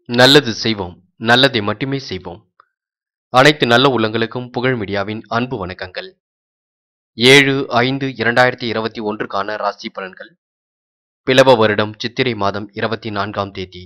நல்லது செய்வோம் நல்லதை மட்டுமே செய்வோம் அனைத்து நல்ல உள்ளங்களுக்கும் புகழ் மீடியாவின் அன்பு வணக்கங்கள் ஏழு ஐந்து இரண்டாயிரத்தி இருபத்தி ஒன்றுக்கான ராசி பலன்கள் பிளவ வருடம் சித்திரை மாதம் இருபத்தி நான்காம் தேதி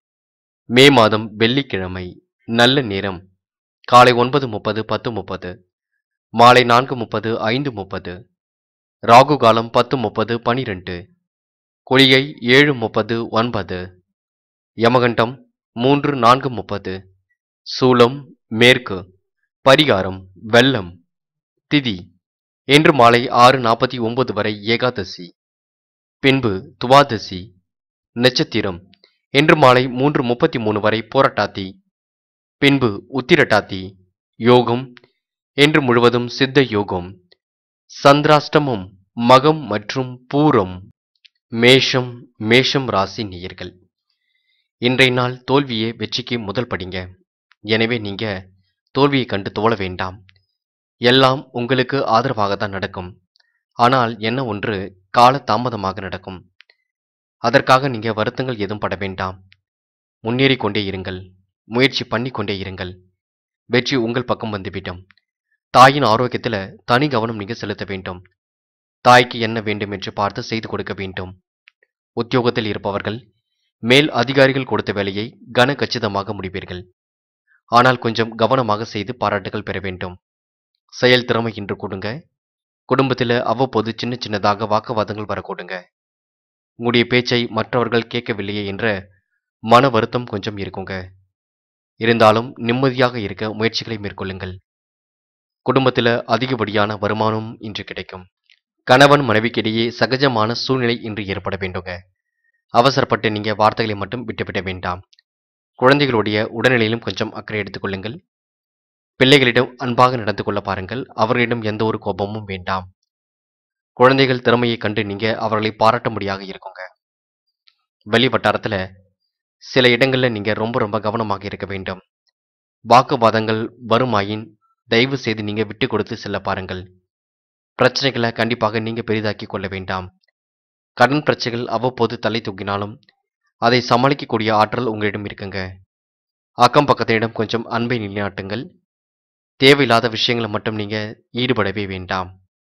மே மாதம் வெள்ளிக்கிழமை நல்ல நேரம் காலை ஒன்பது முப்பது பத்து முப்பது மாலை நான்கு முப்பது ஐந்து முப்பது ராகு காலம் பத்து முப்பது பனிரெண்டு குளிகை ஏழு முப்பது ஒன்பது யமகண்டம் மூன்று நான்கு முப்பது சூலம் மேற்கு பரிகாரம் வெள்ளம் திதி இன்று மாலை ஆறு நாற்பத்தி ஒன்பது வரை ஏகாதசி பின்பு துவாதசி நட்சத்திரம் இன்று மாலை மூன்று முப்பத்தி மூணு வரை போராட்டாத்தி பின்பு உத்திரட்டாத்தி யோகம் இன்று முழுவதும் சித்த யோகம் சந்திராஷ்டமம் மகம் மற்றும் பூரம் மேஷம் மேஷம் ராசி நேயர்கள் இன்றைய நாள் தோல்வியே வெற்றிக்கு முதல் படிங்க எனவே நீங்க தோல்வியை கண்டு தோழ வேண்டாம் எல்லாம் உங்களுக்கு ஆதரவாக தான் நடக்கும் ஆனால் என்ன ஒன்று கால தாமதமாக நடக்கும் அதற்காக நீங்க வருத்தங்கள் எதுவும் பட வேண்டாம் முன்னேறி கொண்டே இருங்கள் முயற்சி பண்ணி கொண்டே இருங்கள் வெற்றி உங்கள் பக்கம் வந்துவிடும் தாயின் ஆரோக்கியத்துல தனி கவனம் நீங்க செலுத்த வேண்டும் தாய்க்கு என்ன வேண்டும் என்று பார்த்து செய்து கொடுக்க வேண்டும் உத்தியோகத்தில் இருப்பவர்கள் மேல் அதிகாரிகள் கொடுத்த வேலையை கன கச்சிதமாக முடிப்பீர்கள் ஆனால் கொஞ்சம் கவனமாக செய்து பாராட்டுகள் பெற வேண்டும் செயல் திறமை இன்று கொடுங்க குடும்பத்தில் அவ்வப்போது சின்ன சின்னதாக வாக்குவாதங்கள் வரக்கூடுங்க உங்களுடைய பேச்சை மற்றவர்கள் கேட்கவில்லையே என்ற மன வருத்தம் கொஞ்சம் இருக்குங்க இருந்தாலும் நிம்மதியாக இருக்க முயற்சிகளை மேற்கொள்ளுங்கள் குடும்பத்தில் அதிகப்படியான வருமானம் இன்று கிடைக்கும் கணவன் மனைவிக்கிடையே சகஜமான சூழ்நிலை இன்று ஏற்பட வேண்டுங்க அவசரப்பட்டு நீங்க வார்த்தைகளை மட்டும் விட்டுவிட வேண்டாம் குழந்தைகளுடைய உடல்நிலையிலும் கொஞ்சம் அக்கறை எடுத்துக்கொள்ளுங்கள் பிள்ளைகளிடம் அன்பாக நடந்து கொள்ள பாருங்கள் அவர்களிடம் எந்த ஒரு கோபமும் வேண்டாம் குழந்தைகள் திறமையை கண்டு நீங்க அவர்களை பாராட்ட முடியாக இருக்குங்க வெளி வட்டாரத்துல சில இடங்கள்ல நீங்க ரொம்ப ரொம்ப கவனமாக இருக்க வேண்டும் வாக்குவாதங்கள் வருமாயின் தயவு செய்து நீங்க விட்டு கொடுத்து செல்ல பாருங்கள் பிரச்சனைகளை கண்டிப்பாக நீங்க பெரிதாக்கி கொள்ள வேண்டாம் கடன் பிரச்சனைகள் அவ்வப்போது தலை தூக்கினாலும் அதை சமாளிக்கக்கூடிய ஆற்றல் உங்களிடம் இருக்குங்க அக்கம் பக்கத்தினிடம் கொஞ்சம் அன்பை நிலைநாட்டுங்கள் தேவையில்லாத விஷயங்களை மட்டும் நீங்க ஈடுபடவே வேண்டாம்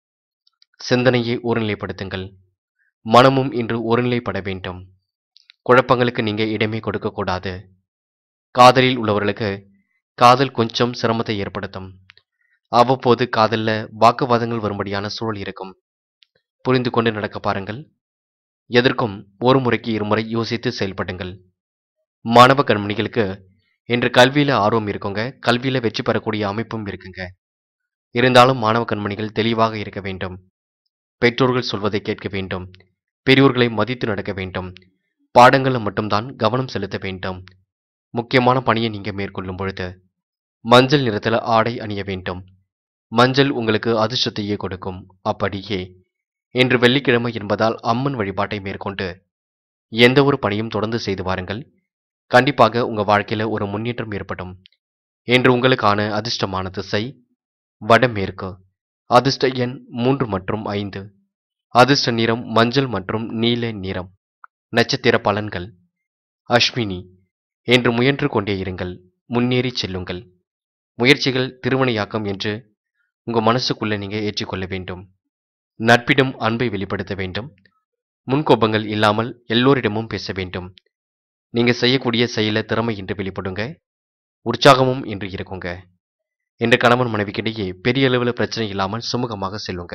சிந்தனையை ஒருநிலைப்படுத்துங்கள் மனமும் இன்று ஒருநிலைப்பட வேண்டும் குழப்பங்களுக்கு நீங்க இடமே கொடுக்கக்கூடாது காதலில் உள்ளவர்களுக்கு காதல் கொஞ்சம் சிரமத்தை ஏற்படுத்தும் அவ்வப்போது காதல்ல வாக்குவாதங்கள் வரும்படியான சூழல் இருக்கும் புரிந்து கொண்டு நடக்க பாருங்கள் எதற்கும் ஒரு முறைக்கு இருமுறை யோசித்து செயல்படுங்கள் மாணவ கண்மணிகளுக்கு இன்று கல்வியில ஆர்வம் இருக்குங்க கல்வியில வெற்றி பெறக்கூடிய அமைப்பும் இருக்குங்க இருந்தாலும் மாணவ கண்மணிகள் தெளிவாக இருக்க வேண்டும் பெற்றோர்கள் சொல்வதை கேட்க வேண்டும் பெரியோர்களை மதித்து நடக்க வேண்டும் பாடங்களில் மட்டும்தான் கவனம் செலுத்த வேண்டும் முக்கியமான பணியை நீங்க மேற்கொள்ளும் பொழுது மஞ்சள் நிறத்தில் ஆடை அணிய வேண்டும் மஞ்சள் உங்களுக்கு அதிர்ஷ்டத்தையே கொடுக்கும் அப்படியே இன்று வெள்ளிக்கிழமை என்பதால் அம்மன் வழிபாட்டை மேற்கொண்டு எந்த ஒரு பணியும் தொடர்ந்து செய்து வாருங்கள் கண்டிப்பாக உங்க வாழ்க்கையில ஒரு முன்னேற்றம் ஏற்படும் இன்று உங்களுக்கான அதிர்ஷ்டமான திசை வடமேற்கு அதிர்ஷ்ட எண் மூன்று மற்றும் ஐந்து அதிர்ஷ்ட நிறம் மஞ்சள் மற்றும் நீல நிறம் நட்சத்திர பலன்கள் அஸ்வினி என்று முயன்று கொண்டே இருங்கள் முன்னேறி செல்லுங்கள் முயற்சிகள் திருமணையாக்கம் என்று உங்க மனசுக்குள்ள நீங்க ஏற்றிக்கொள்ள வேண்டும் நட்பிடம் அன்பை வெளிப்படுத்த வேண்டும் முன்கோபங்கள் இல்லாமல் எல்லோரிடமும் பேச வேண்டும் நீங்க செய்யக்கூடிய செயல திறமை என்று வெளிப்படுங்க உற்சாகமும் என்று இருக்குங்க என்று கணவன் மனைவிக்கிடையே பெரிய அளவில் பிரச்சனை இல்லாமல் சுமூகமாக செல்லுங்க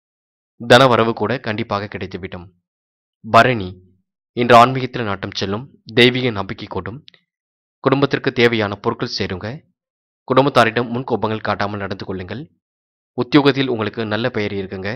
தனவரவு கூட கண்டிப்பாக கிடைத்துவிடும் பரணி இன்று ஆன்மீகத்தில் நாட்டம் செல்லும் தெய்வீக நம்பிக்கை கூடும் குடும்பத்திற்கு தேவையான பொருட்கள் சேருங்க குடும்பத்தாரிடம் முன்கோபங்கள் காட்டாமல் நடந்து கொள்ளுங்கள் உத்தியோகத்தில் உங்களுக்கு நல்ல பெயர் இருக்குங்க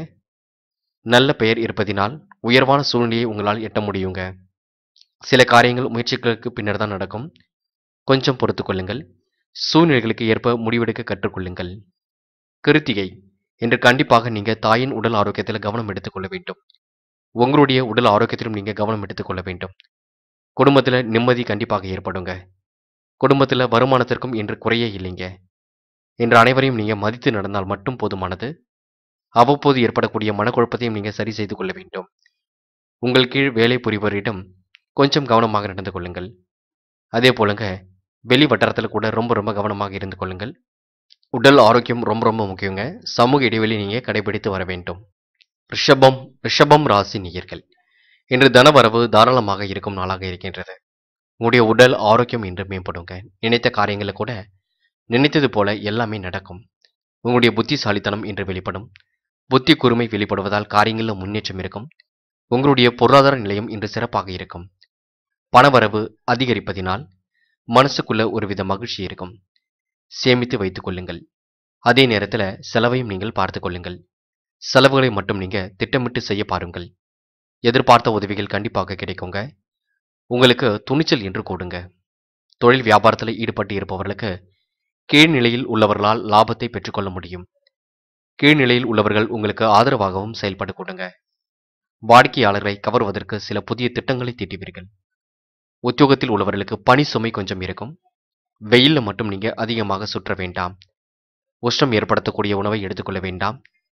நல்ல பெயர் இருப்பதினால் உயர்வான சூழ்நிலையை உங்களால் எட்ட முடியுங்க சில காரியங்கள் முயற்சிகளுக்கு பின்னர் தான் நடக்கும் கொஞ்சம் பொறுத்து கொள்ளுங்கள் சூழ்நிலைகளுக்கு ஏற்ப முடிவெடுக்க கற்றுக்கொள்ளுங்கள் கிருத்திகை இன்று கண்டிப்பாக நீங்க தாயின் உடல் ஆரோக்கியத்தில் கவனம் எடுத்துக்கொள்ள வேண்டும் உங்களுடைய உடல் ஆரோக்கியத்திலும் நீங்க கவனம் எடுத்துக்கொள்ள வேண்டும் குடும்பத்தில் நிம்மதி கண்டிப்பாக ஏற்படுங்க குடும்பத்தில் வருமானத்திற்கும் இன்று குறையே இல்லைங்க இன்று அனைவரையும் நீங்க மதித்து நடந்தால் மட்டும் போதுமானது அவ்வப்போது ஏற்படக்கூடிய மனக்குழப்பத்தையும் நீங்க சரி செய்து கொள்ள வேண்டும் உங்கள் கீழ் வேலை புரிபவரிடம் கொஞ்சம் கவனமாக நடந்து கொள்ளுங்கள் அதே போலங்க வெளி வட்டாரத்தில் கூட ரொம்ப ரொம்ப கவனமாக இருந்து கொள்ளுங்கள் உடல் ஆரோக்கியம் ரொம்ப ரொம்ப முக்கியங்க சமூக இடைவெளி நீங்கள் கடைபிடித்து வர வேண்டும் ரிஷபம் ரிஷபம் ராசி நேயர்கள் இன்று தனவரவு தாராளமாக இருக்கும் நாளாக இருக்கின்றது உங்களுடைய உடல் ஆரோக்கியம் இன்று மேம்படுங்க நினைத்த காரியங்களை கூட நினைத்தது போல எல்லாமே நடக்கும் உங்களுடைய புத்திசாலித்தனம் இன்று வெளிப்படும் புத்தி கூர்மை வெளிப்படுவதால் காரியங்களில் முன்னேற்றம் இருக்கும் உங்களுடைய பொருளாதார நிலையம் இன்று சிறப்பாக இருக்கும் பணவரவு அதிகரிப்பதினால் மனசுக்குள்ள ஒருவித மகிழ்ச்சி இருக்கும் சேமித்து வைத்துக் கொள்ளுங்கள் அதே நேரத்தில் செலவையும் நீங்கள் பார்த்து கொள்ளுங்கள் செலவுகளை மட்டும் நீங்க திட்டமிட்டு செய்ய பாருங்கள் எதிர்பார்த்த உதவிகள் கண்டிப்பாக கிடைக்குங்க உங்களுக்கு துணிச்சல் என்று கூடுங்க தொழில் வியாபாரத்தில் ஈடுபட்டு இருப்பவர்களுக்கு கீழ்நிலையில் உள்ளவர்களால் லாபத்தை பெற்றுக்கொள்ள முடியும் கீழ்நிலையில் உள்ளவர்கள் உங்களுக்கு ஆதரவாகவும் செயல்பட கொடுங்க வாடிக்கையாளரை கவர்வதற்கு சில புதிய திட்டங்களை தீட்டுவீர்கள் உத்தியோகத்தில் உள்ளவர்களுக்கு பணி சுமை கொஞ்சம் இருக்கும் வெயில்ல மட்டும் நீங்க அதிகமாக சுற்ற வேண்டாம் உஷ்ணம் ஏற்படுத்தக்கூடிய உணவை எடுத்துக்கொள்ள வேண்டாம்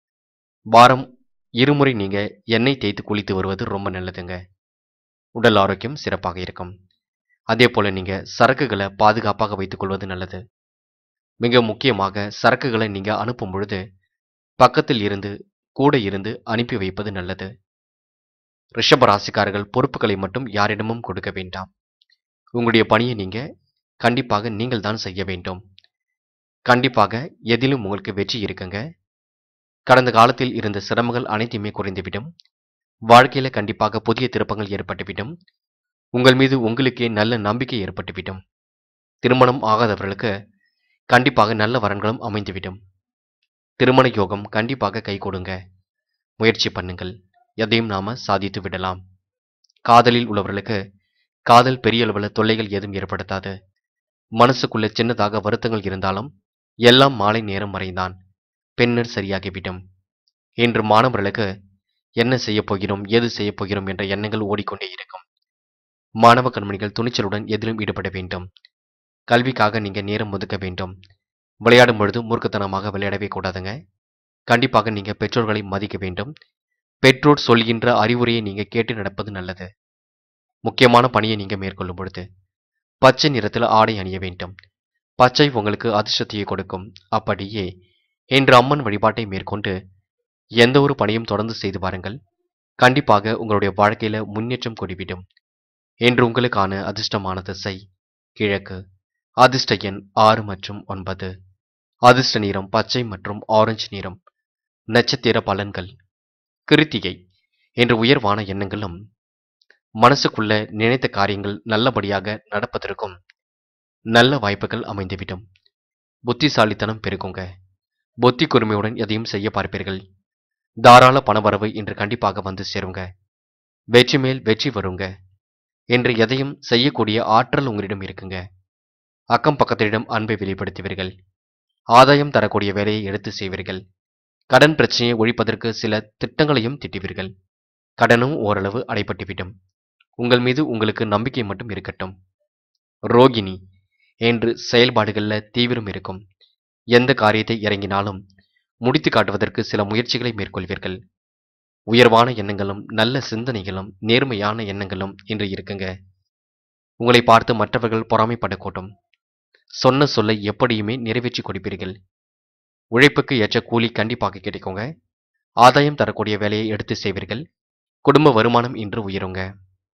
வாரம் இருமுறை நீங்க எண்ணெய் தேய்த்து குளித்து வருவது ரொம்ப நல்லதுங்க உடல் ஆரோக்கியம் சிறப்பாக இருக்கும் அதே போல நீங்க சரக்குகளை பாதுகாப்பாக வைத்துக் கொள்வது நல்லது மிக முக்கியமாக சரக்குகளை நீங்க அனுப்பும் பொழுது பக்கத்தில் இருந்து கூட இருந்து அனுப்பி வைப்பது நல்லது ரிஷப ராசிக்காரர்கள் பொறுப்புகளை மட்டும் யாரிடமும் கொடுக்க வேண்டாம் உங்களுடைய பணியை நீங்க கண்டிப்பாக நீங்கள் தான் செய்ய வேண்டும் கண்டிப்பாக எதிலும் உங்களுக்கு வெற்றி இருக்குங்க கடந்த காலத்தில் இருந்த சிரமங்கள் அனைத்துமே குறைந்துவிடும் வாழ்க்கையில கண்டிப்பாக புதிய திருப்பங்கள் ஏற்பட்டுவிடும் உங்கள் மீது உங்களுக்கே நல்ல நம்பிக்கை ஏற்பட்டுவிடும் திருமணம் ஆகாதவர்களுக்கு கண்டிப்பாக நல்ல வரன்களும் அமைந்துவிடும் திருமண யோகம் கண்டிப்பாக கை கொடுங்க முயற்சி பண்ணுங்கள் எதையும் நாம சாதித்து விடலாம் காதலில் உள்ளவர்களுக்கு காதல் பெரிய அளவில் தொல்லைகள் எதுவும் ஏற்படுத்தாது மனசுக்குள்ள சின்னதாக வருத்தங்கள் இருந்தாலும் எல்லாம் மாலை நேரம் வரைதான் பின்னர் சரியாகிவிடும் இன்று மாணவர்களுக்கு என்ன செய்யப் போகிறோம் ஏது செய்யப் போகிறோம் என்ற எண்ணங்கள் ஓடிக்கொண்டே இருக்கும் மாணவ கண்மணிகள் துணிச்சலுடன் எதிலும் ஈடுபட வேண்டும் கல்விக்காக நீங்க நேரம் ஒதுக்க வேண்டும் விளையாடும் பொழுது மூர்க்கத்தனமாக விளையாடவே கூடாதுங்க கண்டிப்பாக நீங்க பெற்றோர்களை மதிக்க வேண்டும் பெற்றோர் சொல்கின்ற அறிவுரையை நீங்க கேட்டு நடப்பது நல்லது முக்கியமான பணியை நீங்க மேற்கொள்ளும் பொழுது பச்சை நிறத்தில் ஆடை அணிய வேண்டும் பச்சை உங்களுக்கு அதிர்ஷ்டத்தையே கொடுக்கும் அப்படியே இன்று அம்மன் வழிபாட்டை மேற்கொண்டு எந்த ஒரு பணியும் தொடர்ந்து செய்து பாருங்கள் கண்டிப்பாக உங்களுடைய வாழ்க்கையில முன்னேற்றம் கொடிவிடும் இன்று உங்களுக்கான அதிர்ஷ்டமான திசை கிழக்கு அதிர்ஷ்ட எண் ஆறு மற்றும் ஒன்பது அதிர்ஷ்ட நிறம் பச்சை மற்றும் ஆரஞ்சு நிறம் நட்சத்திர பலன்கள் கிருத்திகை என்ற உயர்வான எண்ணங்களும் மனசுக்குள்ள நினைத்த காரியங்கள் நல்லபடியாக நடப்பதற்கும் நல்ல வாய்ப்புகள் அமைந்துவிடும் புத்திசாலித்தனம் பெருகுங்க புத்தி கூர்மையுடன் எதையும் செய்ய பார்ப்பீர்கள் தாராள பணவரவு இன்று கண்டிப்பாக வந்து சேருங்க வெற்றி மேல் வெற்றி வருங்க என்று எதையும் செய்யக்கூடிய ஆற்றல் உங்களிடம் இருக்குங்க அக்கம் பக்கத்திடம் அன்பை வெளிப்படுத்துவீர்கள் ஆதாயம் தரக்கூடிய வேலையை எடுத்து செய்வீர்கள் கடன் பிரச்சனையை ஒழிப்பதற்கு சில திட்டங்களையும் திட்டுவீர்கள் கடனும் ஓரளவு அடைபட்டுவிடும் உங்கள் மீது உங்களுக்கு நம்பிக்கை மட்டும் இருக்கட்டும் ரோகிணி என்று செயல்பாடுகளில் தீவிரம் இருக்கும் எந்த காரியத்தை இறங்கினாலும் முடித்து காட்டுவதற்கு சில முயற்சிகளை மேற்கொள்வீர்கள் உயர்வான எண்ணங்களும் நல்ல சிந்தனைகளும் நேர்மையான எண்ணங்களும் இன்று இருக்குங்க உங்களை பார்த்து மற்றவர்கள் பொறாமைப்படக்கூடும் சொன்ன சொல்லை எப்படியுமே நிறைவேற்றி கொடுப்பீர்கள் உழைப்புக்கு ஏற்ற கூலி கண்டிப்பாக கிடைக்குங்க ஆதாயம் தரக்கூடிய வேலையை எடுத்து செய்வீர்கள் குடும்ப வருமானம் இன்று உயருங்க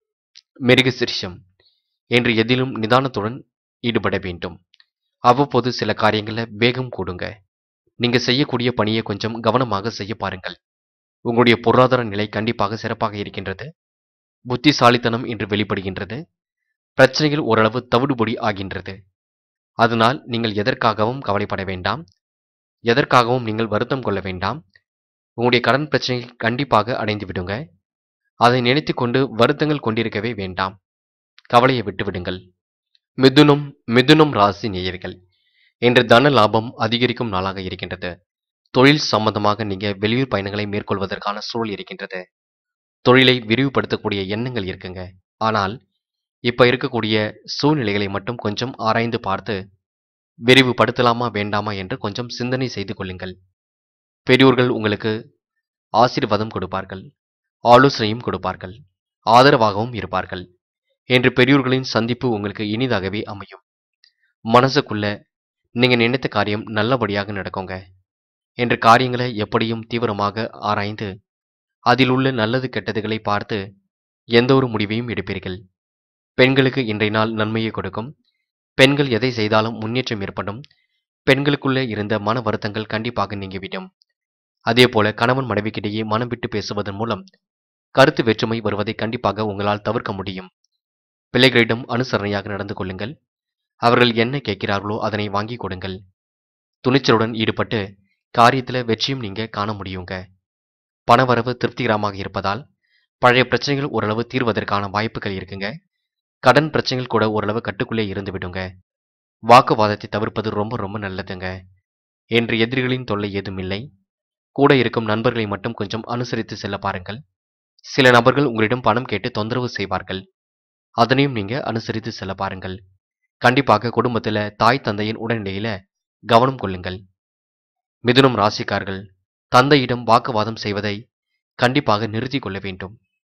மிருக சிரிஷம் என்று எதிலும் நிதானத்துடன் ஈடுபட வேண்டும் அவ்வப்போது சில காரியங்களில் வேகம் கூடுங்க நீங்க செய்யக்கூடிய பணியை கொஞ்சம் கவனமாக செய்ய பாருங்கள் உங்களுடைய பொருளாதார நிலை கண்டிப்பாக சிறப்பாக இருக்கின்றது புத்திசாலித்தனம் இன்று வெளிப்படுகின்றது பிரச்சனைகள் ஓரளவு தவிடுபொடி ஆகின்றது அதனால் நீங்கள் எதற்காகவும் கவலைப்பட வேண்டாம் எதற்காகவும் நீங்கள் வருத்தம் கொள்ள வேண்டாம் உங்களுடைய கடன் பிரச்சனைகள் கண்டிப்பாக அடைந்து விடுங்க அதை நினைத்து கொண்டு வருத்தங்கள் கொண்டிருக்கவே வேண்டாம் கவலையை விட்டுவிடுங்கள் மிதுனம் மிதுனம் ராசி நேயர்கள் இன்று தன லாபம் அதிகரிக்கும் நாளாக இருக்கின்றது தொழில் சம்பந்தமாக நீங்க வெளியூர் பயணங்களை மேற்கொள்வதற்கான சூழல் இருக்கின்றது தொழிலை விரிவுபடுத்தக்கூடிய எண்ணங்கள் இருக்குங்க ஆனால் இப்ப இருக்கக்கூடிய சூழ்நிலைகளை மட்டும் கொஞ்சம் ஆராய்ந்து பார்த்து விரிவுபடுத்தலாமா வேண்டாமா என்று கொஞ்சம் சிந்தனை செய்து கொள்ளுங்கள் பெரியோர்கள் உங்களுக்கு ஆசீர்வாதம் கொடுப்பார்கள் ஆலோசனையும் கொடுப்பார்கள் ஆதரவாகவும் இருப்பார்கள் என்று பெரியோர்களின் சந்திப்பு உங்களுக்கு இனிதாகவே அமையும் மனசுக்குள்ள நீங்க நினைத்த காரியம் நல்லபடியாக நடக்குங்க என்ற காரியங்களை எப்படியும் தீவிரமாக ஆராய்ந்து அதில் உள்ள நல்லது கெட்டதுகளை பார்த்து எந்த ஒரு முடிவையும் எடுப்பீர்கள் பெண்களுக்கு இன்றைய நாள் நன்மையை கொடுக்கும் பெண்கள் எதை செய்தாலும் முன்னேற்றம் ஏற்படும் பெண்களுக்குள்ளே இருந்த மன வருத்தங்கள் கண்டிப்பாக நீங்கிவிடும் அதே போல கணவன் மனைவிக்கிடையே மனம் விட்டு பேசுவதன் மூலம் கருத்து வேற்றுமை வருவதை கண்டிப்பாக உங்களால் தவிர்க்க முடியும் பிள்ளைகளிடம் அனுசரணையாக நடந்து கொள்ளுங்கள் அவர்கள் என்ன கேட்கிறார்களோ அதனை வாங்கி கொடுங்கள் துணிச்சலுடன் ஈடுபட்டு காரியத்தில் வெற்றியும் நீங்க காண முடியுங்க பணவரவு திருப்திகரமாக இருப்பதால் பழைய பிரச்சனைகள் ஓரளவு தீர்வதற்கான வாய்ப்புகள் இருக்குங்க கடன் பிரச்சனைகள் கூட ஓரளவு கட்டுக்குள்ளே இருந்து விடுங்க வாக்குவாதத்தை தவிர்ப்பது ரொம்ப ரொம்ப நல்லதுங்க என்று எதிரிகளின் தொல்லை ஏதும் இல்லை கூட இருக்கும் நண்பர்களை மட்டும் கொஞ்சம் அனுசரித்து செல்ல பாருங்கள் சில நபர்கள் உங்களிடம் பணம் கேட்டு தொந்தரவு செய்வார்கள் அதனையும் நீங்க அனுசரித்து செல்ல பாருங்கள் கண்டிப்பாக குடும்பத்துல தாய் தந்தையின் உடல்நிலையில கவனம் கொள்ளுங்கள் மிதுனம் ராசிக்கார்கள் தந்தையிடம் வாக்குவாதம் செய்வதை கண்டிப்பாக நிறுத்திக் கொள்ள வேண்டும்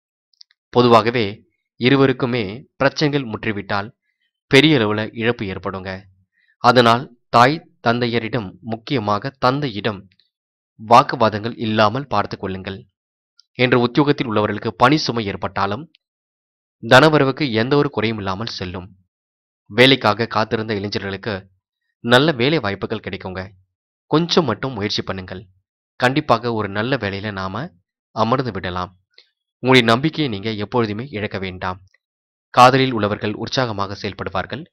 பொதுவாகவே இருவருக்குமே பிரச்சனைகள் முற்றிவிட்டால் பெரிய அளவுல இழப்பு ஏற்படுங்க அதனால் தாய் தந்தையரிடம் முக்கியமாக தந்தையிடம் வாக்குவாதங்கள் இல்லாமல் பார்த்து கொள்ளுங்கள் என்ற உத்தியோகத்தில் உள்ளவர்களுக்கு பணி சுமை ஏற்பட்டாலும் தனவரவுக்கு எந்த ஒரு குறையும் இல்லாமல் செல்லும் வேலைக்காக காத்திருந்த இளைஞர்களுக்கு நல்ல வேலை வாய்ப்புகள் கிடைக்குங்க கொஞ்சம் மட்டும் முயற்சி பண்ணுங்கள் கண்டிப்பாக ஒரு நல்ல வேலையில நாம அமர்ந்து விடலாம் உங்களுடைய நம்பிக்கையை நீங்க எப்பொழுதுமே இழக்க வேண்டாம் காதலில் உள்ளவர்கள் உற்சாகமாக செயல்படுவார்கள்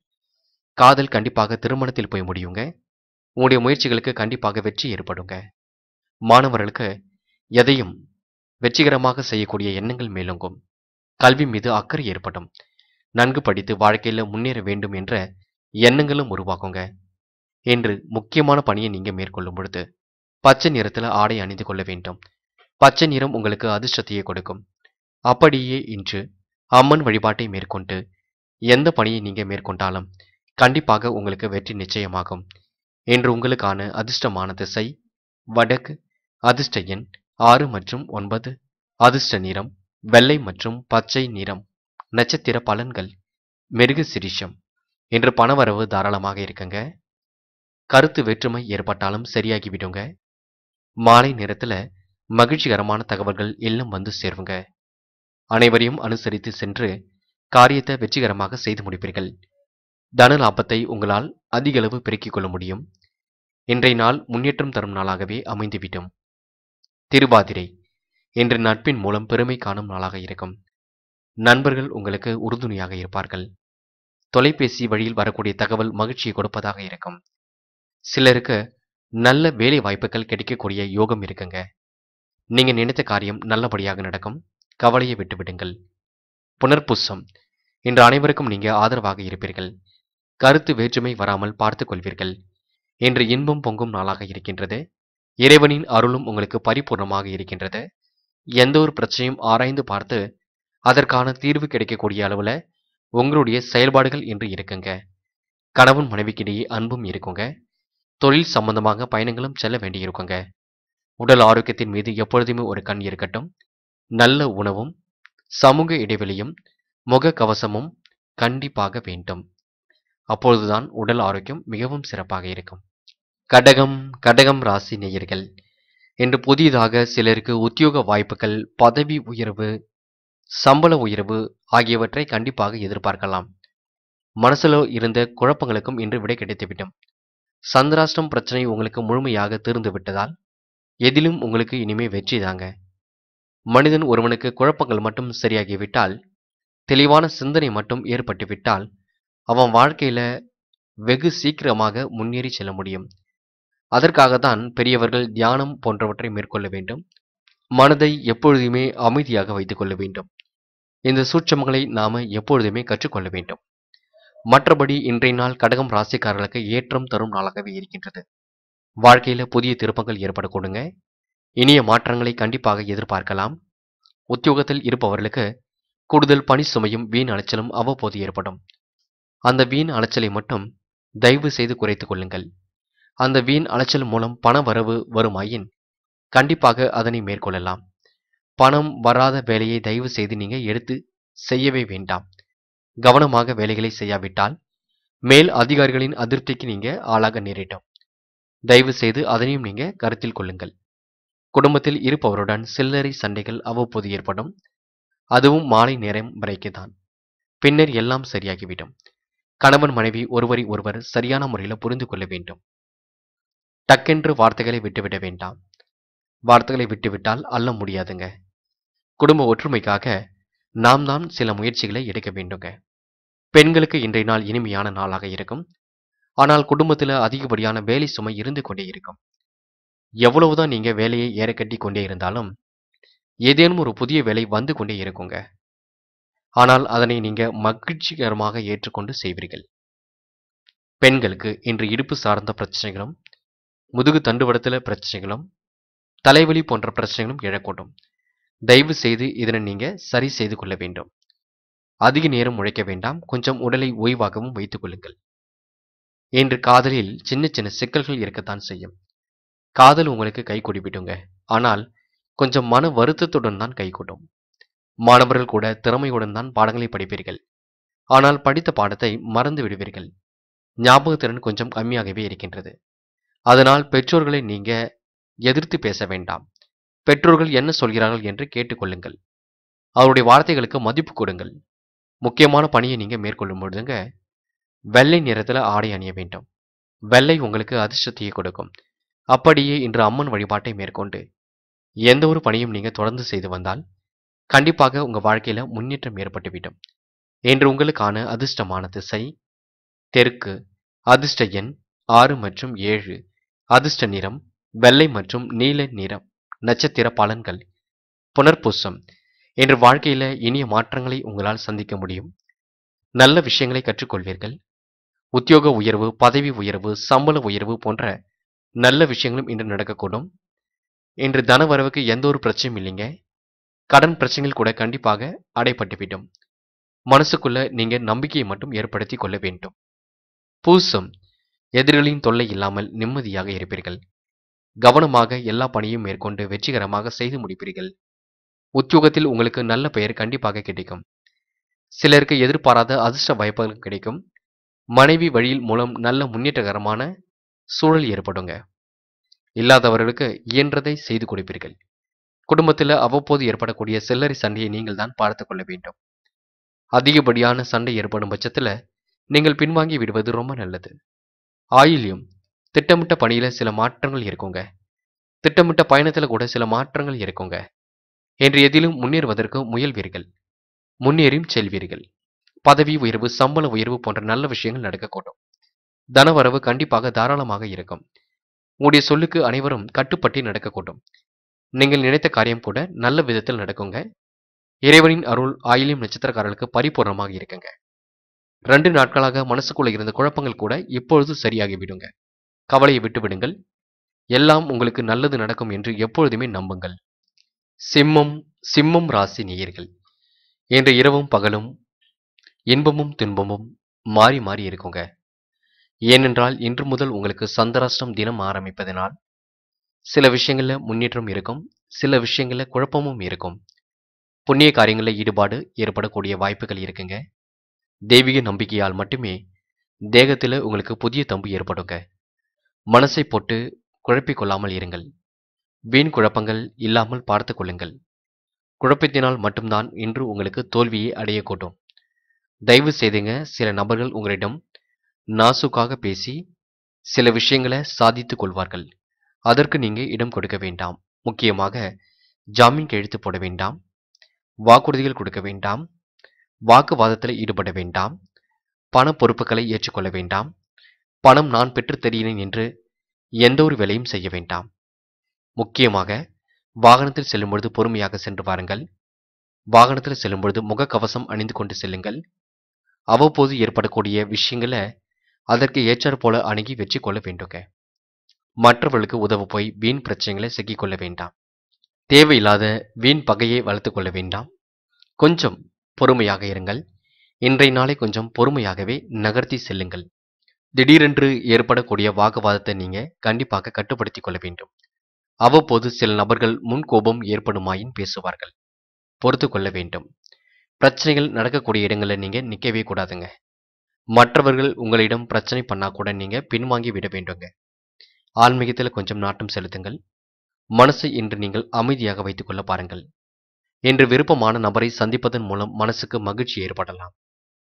காதல் கண்டிப்பாக திருமணத்தில் போய் முடியுங்க உங்களுடைய முயற்சிகளுக்கு கண்டிப்பாக வெற்றி ஏற்படுங்க மாணவர்களுக்கு எதையும் வெற்றிகரமாக செய்யக்கூடிய எண்ணங்கள் மேலோங்கும் கல்வி மீது அக்கறை ஏற்படும் நன்கு படித்து வாழ்க்கையில முன்னேற வேண்டும் என்ற எண்ணங்களும் உருவாகுங்க என்று முக்கியமான பணியை நீங்க மேற்கொள்ளும் பொழுது பச்சை நிறத்துல ஆடை அணிந்து கொள்ள வேண்டும் பச்சை நிறம் உங்களுக்கு அதிர்ஷ்டத்தையே கொடுக்கும் அப்படியே இன்று அம்மன் வழிபாட்டை மேற்கொண்டு எந்த பணியை நீங்க மேற்கொண்டாலும் கண்டிப்பாக உங்களுக்கு வெற்றி நிச்சயமாகும் என்று உங்களுக்கான அதிர்ஷ்டமான திசை வடக்கு அதிர்ஷ்ட எண் ஆறு மற்றும் ஒன்பது அதிர்ஷ்ட நிறம் வெள்ளை மற்றும் பச்சை நிறம் நட்சத்திர பலன்கள் மிருக சிரிஷம் என்று பணவரவு தாராளமாக இருக்குங்க கருத்து வேற்றுமை ஏற்பட்டாலும் சரியாகிவிடுங்க மாலை நேரத்துல மகிழ்ச்சிகரமான தகவல்கள் எல்லாம் வந்து சேருங்க அனைவரையும் அனுசரித்து சென்று காரியத்தை வெற்றிகரமாக செய்து முடிப்பீர்கள் தன லாபத்தை உங்களால் அதிக அளவு பெருக்கிக் கொள்ள முடியும் இன்றைய நாள் முன்னேற்றம் தரும் நாளாகவே அமைந்துவிடும் திருவாதிரை இன்று நட்பின் மூலம் பெருமை காணும் நாளாக இருக்கும் நண்பர்கள் உங்களுக்கு உறுதுணையாக இருப்பார்கள் தொலைபேசி வழியில் வரக்கூடிய தகவல் மகிழ்ச்சியை கொடுப்பதாக இருக்கும் சிலருக்கு நல்ல வேலை வாய்ப்புகள் கிடைக்கக்கூடிய யோகம் இருக்குங்க நீங்க நினைத்த காரியம் நல்லபடியாக நடக்கும் கவலையை விட்டுவிடுங்கள் புனர்புசம் இன்று அனைவருக்கும் நீங்க ஆதரவாக இருப்பீர்கள் கருத்து வேற்றுமை வராமல் பார்த்துக் கொள்வீர்கள் இன்று இன்பம் பொங்கும் நாளாக இருக்கின்றது இறைவனின் அருளும் உங்களுக்கு பரிபூர்ணமாக இருக்கின்றது எந்த ஒரு பிரச்சனையும் ஆராய்ந்து பார்த்து அதற்கான தீர்வு கிடைக்கக்கூடிய அளவுல உங்களுடைய செயல்பாடுகள் என்று இருக்குங்க கணவன் மனைவிக்கிடையே அன்பும் இருக்குங்க தொழில் சம்பந்தமாக பயணங்களும் செல்ல வேண்டியிருக்குங்க உடல் ஆரோக்கியத்தின் மீது எப்பொழுதுமே ஒரு கண் இருக்கட்டும் நல்ல உணவும் சமூக இடைவெளியும் முக கவசமும் கண்டிப்பாக வேண்டும் அப்பொழுதுதான் உடல் ஆரோக்கியம் மிகவும் சிறப்பாக இருக்கும் கடகம் கடகம் ராசி நேயர்கள் இன்று புதிதாக சிலருக்கு உத்தியோக வாய்ப்புகள் பதவி உயர்வு சம்பள உயர்வு ஆகியவற்றை கண்டிப்பாக எதிர்பார்க்கலாம் மனசுல இருந்த குழப்பங்களுக்கும் இன்று விடை கிடைத்துவிடும் சந்திராஷ்டம் பிரச்சனை உங்களுக்கு முழுமையாக தீர்ந்து விட்டதால் எதிலும் உங்களுக்கு இனிமே வெற்றி தாங்க மனிதன் ஒருவனுக்கு குழப்பங்கள் மட்டும் சரியாகிவிட்டால் தெளிவான சிந்தனை மட்டும் ஏற்பட்டுவிட்டால் அவன் வாழ்க்கையில வெகு சீக்கிரமாக முன்னேறி செல்ல முடியும் அதற்காகத்தான் பெரியவர்கள் தியானம் போன்றவற்றை மேற்கொள்ள வேண்டும் மனதை எப்பொழுதுமே அமைதியாக வைத்துக் கொள்ள வேண்டும் இந்த சூட்சமங்களை நாம எப்பொழுதுமே கற்றுக்கொள்ள வேண்டும் மற்றபடி இன்றைய நாள் கடகம் ராசிக்காரர்களுக்கு ஏற்றம் தரும் நாளாகவே இருக்கின்றது வாழ்க்கையில புதிய திருப்பங்கள் ஏற்படக்கூடுங்க இனிய மாற்றங்களை கண்டிப்பாக எதிர்பார்க்கலாம் உத்தியோகத்தில் இருப்பவர்களுக்கு கூடுதல் பணி சுமையும் வீண் அலைச்சலும் அவ்வப்போது ஏற்படும் அந்த வீண் அலைச்சலை மட்டும் தயவு செய்து குறைத்துக் கொள்ளுங்கள் அந்த வீண் அலைச்சல் மூலம் பண வரவு வருமாயின் கண்டிப்பாக அதனை மேற்கொள்ளலாம் பணம் வராத வேலையை தயவு செய்து நீங்க எடுத்து செய்யவே வேண்டாம் கவனமாக வேலைகளை செய்யாவிட்டால் மேல் அதிகாரிகளின் அதிருப்திக்கு நீங்க ஆளாக நேரிடும் தயவு செய்து அதனையும் நீங்க கருத்தில் கொள்ளுங்கள் குடும்பத்தில் இருப்பவருடன் சில்லறை சண்டைகள் அவ்வப்போது ஏற்படும் அதுவும் மாலை நேரம் வரைக்குதான் பின்னர் எல்லாம் சரியாகிவிடும் கணவன் மனைவி ஒருவரை ஒருவர் சரியான முறையில் புரிந்து கொள்ள வேண்டும் டக்கென்று வார்த்தைகளை விட்டுவிட வேண்டாம் வார்த்தைகளை விட்டுவிட்டால் அள்ள முடியாதுங்க குடும்ப ஒற்றுமைக்காக நாம் தான் சில முயற்சிகளை எடுக்க வேண்டுங்க பெண்களுக்கு இன்றைய நாள் இனிமையான நாளாக இருக்கும் ஆனால் குடும்பத்தில் அதிகப்படியான வேலை சுமை இருந்து கொண்டே இருக்கும் எவ்வளவுதான் நீங்க வேலையை ஏறக்கட்டி கொண்டே இருந்தாலும் ஏதேனும் ஒரு புதிய வேலை வந்து கொண்டே இருக்குங்க ஆனால் அதனை நீங்க மகிழ்ச்சிகரமாக ஏற்றுக்கொண்டு செய்வீர்கள் பெண்களுக்கு இன்று இடுப்பு சார்ந்த பிரச்சனைகளும் முதுகு தண்டுவடத்தில் பிரச்சனைகளும் தலைவலி போன்ற பிரச்சனைகளும் எழக்கூடும் தயவு செய்து இதனை நீங்க சரி செய்து கொள்ள வேண்டும் அதிக நேரம் உழைக்க வேண்டாம் கொஞ்சம் உடலை ஓய்வாகவும் வைத்துக் கொள்ளுங்கள் இன்று காதலில் சின்ன சின்ன சிக்கல்கள் இருக்கத்தான் செய்யும் காதல் உங்களுக்கு கை விடுங்க ஆனால் கொஞ்சம் மன வருத்தத்துடன் தான் கைகூடும் மாணவர்கள் கூட திறமையுடன் தான் பாடங்களை படிப்பீர்கள் ஆனால் படித்த பாடத்தை மறந்து விடுவீர்கள் ஞாபகத்திறன் கொஞ்சம் கம்மியாகவே இருக்கின்றது அதனால் பெற்றோர்களை நீங்க எதிர்த்து பேச வேண்டாம் பெற்றோர்கள் என்ன சொல்கிறார்கள் என்று கேட்டுக்கொள்ளுங்கள் அவருடைய வார்த்தைகளுக்கு மதிப்பு கொடுங்கள் முக்கியமான பணியை நீங்க மேற்கொள்ளும் பொழுதுங்க வெள்ளை நிறத்துல ஆடை அணிய வேண்டும் வெள்ளை உங்களுக்கு அதிர்ஷ்டத்தையே கொடுக்கும் அப்படியே இன்று அம்மன் வழிபாட்டை மேற்கொண்டு எந்த ஒரு பணியும் நீங்க தொடர்ந்து செய்து வந்தால் கண்டிப்பாக உங்க வாழ்க்கையில முன்னேற்றம் ஏற்பட்டுவிடும் என்று உங்களுக்கான அதிர்ஷ்டமான திசை தெற்கு அதிர்ஷ்ட எண் ஆறு மற்றும் ஏழு அதிர்ஷ்ட நிறம் வெள்ளை மற்றும் நீல நிறம் நட்சத்திர பலன்கள் புனர்பூசம் என்று வாழ்க்கையில இனிய மாற்றங்களை உங்களால் சந்திக்க முடியும் நல்ல விஷயங்களை கற்றுக்கொள்வீர்கள் உத்தியோக உயர்வு பதவி உயர்வு சம்பள உயர்வு போன்ற நல்ல விஷயங்களும் இன்று நடக்கக்கூடும் இன்று தனவரவுக்கு எந்த ஒரு பிரச்சனையும் இல்லைங்க கடன் பிரச்சனைகள் கூட கண்டிப்பாக அடைப்பட்டுவிடும் மனசுக்குள்ள நீங்க நம்பிக்கையை மட்டும் ஏற்படுத்தி கொள்ள வேண்டும் பூசம் எதிரிகளின் தொல்லை இல்லாமல் நிம்மதியாக இருப்பீர்கள் கவனமாக எல்லா பணியும் மேற்கொண்டு வெற்றிகரமாக செய்து முடிப்பீர்கள் உத்தியோகத்தில் உங்களுக்கு நல்ல பெயர் கண்டிப்பாக கிடைக்கும் சிலருக்கு எதிர்பாராத அதிர்ஷ்ட வாய்ப்புகள் கிடைக்கும் மனைவி வழியில் மூலம் நல்ல முன்னேற்றகரமான சூழல் ஏற்படுங்க இல்லாதவர்களுக்கு இயன்றதை செய்து கொடுப்பீர்கள் குடும்பத்தில் அவ்வப்போது ஏற்படக்கூடிய சில்லறை சண்டையை நீங்கள் தான் பார்த்து கொள்ள வேண்டும் அதிகப்படியான சண்டை ஏற்படும் பட்சத்தில் நீங்கள் பின்வாங்கி விடுவது ரொம்ப நல்லது ஆயில்யம் திட்டமிட்ட பணியில சில மாற்றங்கள் இருக்குங்க திட்டமிட்ட பயணத்தில் கூட சில மாற்றங்கள் இருக்குங்க என்று எதிலும் முன்னேறுவதற்கு முயல்வீர்கள் முன்னேறியும் செல்வீர்கள் பதவி உயர்வு சம்பள உயர்வு போன்ற நல்ல விஷயங்கள் நடக்கக்கூடும் தனவரவு கண்டிப்பாக தாராளமாக இருக்கும் உங்களுடைய சொல்லுக்கு அனைவரும் கட்டுப்பட்டு நடக்கக்கூடும் நீங்கள் நினைத்த காரியம் கூட நல்ல விதத்தில் நடக்குங்க இறைவனின் அருள் ஆயிலியம் நட்சத்திரக்காரர்களுக்கு பரிபூர்ணமாக இருக்குங்க ரெண்டு நாட்களாக மனசுக்குள்ள இருந்த குழப்பங்கள் கூட இப்பொழுது சரியாகி விடுங்க கவலையை விட்டு விடுங்கள் எல்லாம் உங்களுக்கு நல்லது நடக்கும் என்று எப்பொழுதுமே நம்புங்கள் சிம்மம் சிம்மம் ராசி நேயர்கள் இன்று இரவும் பகலும் இன்பமும் துன்பமும் மாறி மாறி இருக்குங்க ஏனென்றால் இன்று முதல் உங்களுக்கு சந்திராஷ்டம் தினம் ஆரம்பிப்பதனால் சில விஷயங்கள்ல முன்னேற்றம் இருக்கும் சில விஷயங்கள்ல குழப்பமும் இருக்கும் புண்ணிய காரியங்களில் ஈடுபாடு ஏற்படக்கூடிய வாய்ப்புகள் இருக்குங்க தெய்வீக நம்பிக்கையால் மட்டுமே தேகத்தில் உங்களுக்கு புதிய தம்பு ஏற்படுங்க மனசை போட்டு குழப்பிக் கொள்ளாமல் இருங்கள் வீண் குழப்பங்கள் இல்லாமல் பார்த்து கொள்ளுங்கள் குழப்பத்தினால் மட்டும்தான் இன்று உங்களுக்கு தோல்வியை அடையக்கூடும் தயவு செய்துங்க சில நபர்கள் உங்களிடம் நாசுக்காக பேசி சில விஷயங்களை சாதித்துக் கொள்வார்கள் அதற்கு நீங்க இடம் கொடுக்க வேண்டாம் முக்கியமாக ஜாமீன் கையெழுத்து போட வேண்டாம் வாக்குறுதிகள் கொடுக்க வேண்டாம் வாக்குவாதத்தில் ஈடுபட வேண்டாம் பண பொறுப்புகளை ஏற்றுக்கொள்ள வேண்டாம் பணம் நான் பெற்றுத் தருகிறேன் என்று எந்த ஒரு வேலையும் செய்ய வேண்டாம் முக்கியமாக வாகனத்தில் செல்லும் பொழுது பொறுமையாக சென்று வாருங்கள் வாகனத்தில் செல்லும் பொழுது முகக்கவசம் அணிந்து கொண்டு செல்லுங்கள் அவ்வப்போது ஏற்படக்கூடிய விஷயங்களை அதற்கு ஏற்றாற் போல அணுகி வெற்றி கொள்ள வேண்டுங்க மற்றவர்களுக்கு உதவ போய் வீண் பிரச்சனைகளை சிக்கிக்கொள்ள வேண்டாம் தேவையில்லாத வீண் பகையை வளர்த்து கொள்ள வேண்டாம் கொஞ்சம் பொறுமையாக இருங்கள் இன்றைய நாளை கொஞ்சம் பொறுமையாகவே நகர்த்தி செல்லுங்கள் திடீரென்று ஏற்படக்கூடிய வாக்குவாதத்தை நீங்க கண்டிப்பாக கட்டுப்படுத்திக் கொள்ள வேண்டும் அவ்வப்போது சில நபர்கள் முன்கோபம் ஏற்படுமாயின் பேசுவார்கள் பொறுத்து கொள்ள வேண்டும் பிரச்சனைகள் நடக்கக்கூடிய இடங்கள்ல நீங்க நிக்கவே கூடாதுங்க மற்றவர்கள் உங்களிடம் பிரச்சனை பண்ணா கூட நீங்க பின்வாங்கி விட வேண்டுங்க ஆன்மீகத்தில் கொஞ்சம் நாட்டம் செலுத்துங்கள் மனசை இன்று நீங்கள் அமைதியாக வைத்துக் கொள்ள பாருங்கள் இன்று விருப்பமான நபரை சந்திப்பதன் மூலம் மனசுக்கு மகிழ்ச்சி ஏற்படலாம்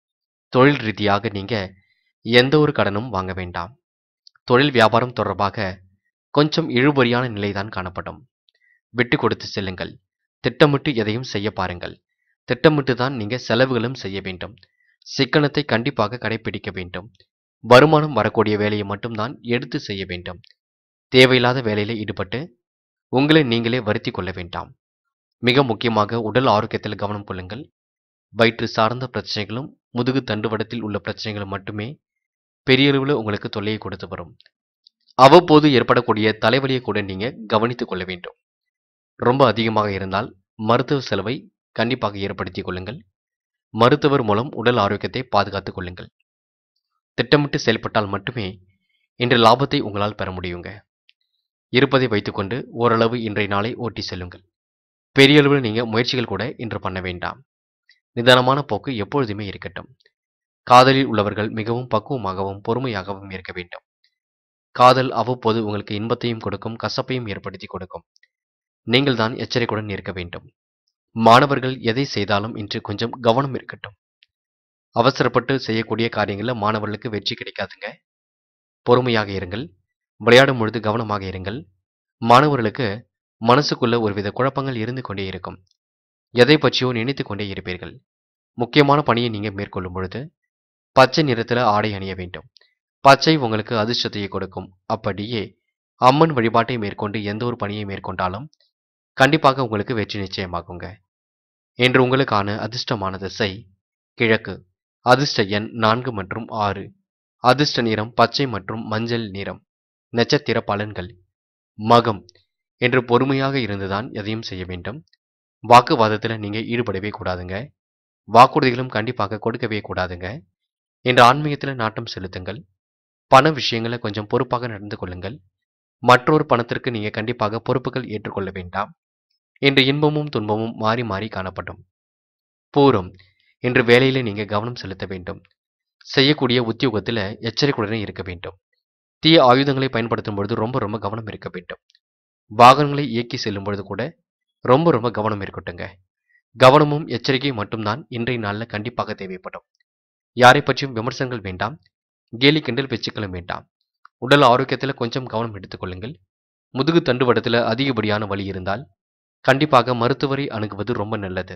தொழில் ரீதியாக நீங்க எந்த ஒரு கடனும் வாங்க வேண்டாம் தொழில் வியாபாரம் தொடர்பாக கொஞ்சம் இழுபறியான நிலைதான் காணப்படும் விட்டு கொடுத்து செல்லுங்கள் திட்டமிட்டு எதையும் செய்ய பாருங்கள் திட்டமிட்டு தான் நீங்க செலவுகளும் செய்ய வேண்டும் சிக்கனத்தை கண்டிப்பாக கடைபிடிக்க வேண்டும் வருமானம் வரக்கூடிய வேலையை மட்டும்தான் எடுத்து செய்ய வேண்டும் தேவையில்லாத வேலையில ஈடுபட்டு உங்களை நீங்களே வருத்தி கொள்ள வேண்டாம் மிக முக்கியமாக உடல் ஆரோக்கியத்தில் கவனம் கொள்ளுங்கள் வயிற்று சார்ந்த பிரச்சனைகளும் முதுகு தண்டுவடத்தில் உள்ள பிரச்சனைகளும் மட்டுமே பெரிய அளவில் உங்களுக்கு தொல்லையை கொடுத்து வரும் அவ்வப்போது ஏற்படக்கூடிய தலைவலியை கூட நீங்க கவனித்துக் கொள்ள வேண்டும் ரொம்ப அதிகமாக இருந்தால் மருத்துவ செலவை கண்டிப்பாக ஏற்படுத்திக் கொள்ளுங்கள் மருத்துவர் மூலம் உடல் ஆரோக்கியத்தை பாதுகாத்துக் கொள்ளுங்கள் திட்டமிட்டு செயல்பட்டால் மட்டுமே இன்று லாபத்தை உங்களால் பெற முடியுங்க இருப்பதை வைத்துக்கொண்டு ஓரளவு இன்றைய நாளை ஓட்டி செல்லுங்கள் பெரிய அளவில் நீங்க முயற்சிகள் கூட இன்று பண்ண வேண்டாம் நிதானமான போக்கு எப்பொழுதுமே இருக்கட்டும் காதலில் உள்ளவர்கள் மிகவும் பக்குவமாகவும் பொறுமையாகவும் இருக்க வேண்டும் காதல் அவ்வப்போது உங்களுக்கு இன்பத்தையும் கொடுக்கும் கசப்பையும் ஏற்படுத்தி கொடுக்கும் நீங்கள் தான் எச்சரிக்கையுடன் இருக்க வேண்டும் மாணவர்கள் எதை செய்தாலும் இன்று கொஞ்சம் கவனம் இருக்கட்டும் அவசரப்பட்டு செய்யக்கூடிய காரியங்களில் மாணவர்களுக்கு வெற்றி கிடைக்காதுங்க பொறுமையாக இருங்கள் விளையாடும் பொழுது கவனமாக இருங்கள் மாணவர்களுக்கு மனசுக்குள்ள ஒருவித குழப்பங்கள் இருந்து கொண்டே இருக்கும் எதை பற்றியோ நினைத்து கொண்டே இருப்பீர்கள் முக்கியமான பணியை நீங்க மேற்கொள்ளும் பொழுது பச்சை நிறத்தில் ஆடை அணிய வேண்டும் பச்சை உங்களுக்கு அதிர்ஷ்டத்தையே கொடுக்கும் அப்படியே அம்மன் வழிபாட்டை மேற்கொண்டு எந்த ஒரு பணியை மேற்கொண்டாலும் கண்டிப்பாக உங்களுக்கு வெற்றி நிச்சயமாகுங்க இன்று உங்களுக்கான அதிர்ஷ்டமான திசை கிழக்கு அதிர்ஷ்ட எண் நான்கு மற்றும் ஆறு அதிர்ஷ்ட நிறம் பச்சை மற்றும் மஞ்சள் நிறம் நட்சத்திர பலன்கள் மகம் என்று பொறுமையாக இருந்துதான் எதையும் செய்ய வேண்டும் வாக்குவாதத்தில் நீங்க ஈடுபடவே கூடாதுங்க வாக்குறுதிகளும் கண்டிப்பாக கொடுக்கவே கூடாதுங்க என்ற ஆன்மீகத்தில் நாட்டம் செலுத்துங்கள் பண விஷயங்களை கொஞ்சம் பொறுப்பாக நடந்து கொள்ளுங்கள் மற்றொரு பணத்திற்கு நீங்க கண்டிப்பாக பொறுப்புகள் ஏற்றுக்கொள்ள வேண்டாம் இன்று இன்பமும் துன்பமும் மாறி மாறி காணப்படும் பூரம் இன்று வேலையில நீங்க கவனம் செலுத்த வேண்டும் செய்யக்கூடிய உத்தியோகத்தில் எச்சரிக்கையுடனே இருக்க வேண்டும் தீய ஆயுதங்களை பயன்படுத்தும் பொழுது ரொம்ப ரொம்ப கவனம் இருக்க வேண்டும் வாகனங்களை இயக்கி செல்லும் பொழுது கூட ரொம்ப ரொம்ப கவனம் இருக்கட்டுங்க கவனமும் எச்சரிக்கையும் மட்டும்தான் இன்றைய நாளில் கண்டிப்பாக தேவைப்படும் யாரை பற்றியும் விமர்சனங்கள் வேண்டாம் கேலி கிண்டல் பேச்சுக்களும் வேண்டாம் உடல் ஆரோக்கியத்தில் கொஞ்சம் கவனம் எடுத்துக்கொள்ளுங்கள் முதுகு தண்டுவடத்தில் அதிகப்படியான வலி இருந்தால் கண்டிப்பாக மருத்துவரை அணுகுவது ரொம்ப நல்லது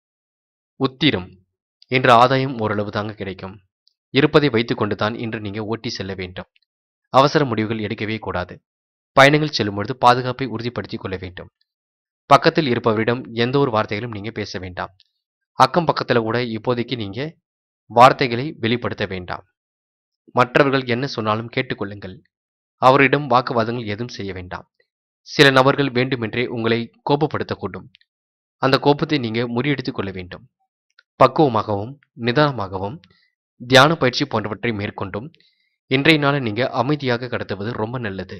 உத்திரம் என்ற ஆதாயம் ஓரளவு தாங்க கிடைக்கும் இருப்பதை வைத்துக்கொண்டு தான் இன்று நீங்க ஓட்டி செல்ல வேண்டும் அவசர முடிவுகள் எடுக்கவே கூடாது பயணங்கள் செல்லும் பொழுது பாதுகாப்பை உறுதிப்படுத்திக் கொள்ள வேண்டும் பக்கத்தில் இருப்பவரிடம் எந்த ஒரு வார்த்தைகளும் நீங்க பேச வேண்டாம் அக்கம் பக்கத்துல கூட இப்போதைக்கு நீங்க வார்த்தைகளை வெளிப்படுத்த வேண்டாம் மற்றவர்கள் என்ன சொன்னாலும் கேட்டுக்கொள்ளுங்கள் அவரிடம் வாக்குவாதங்கள் எதுவும் செய்ய வேண்டாம் சில நபர்கள் வேண்டுமென்றே உங்களை கோபப்படுத்தக்கூடும் அந்த கோபத்தை நீங்க முறியடித்துக் கொள்ள வேண்டும் பக்குவமாகவும் நிதானமாகவும் தியான பயிற்சி போன்றவற்றை மேற்கொண்டும் இன்றைய நாளை நீங்க அமைதியாக கடத்துவது ரொம்ப நல்லது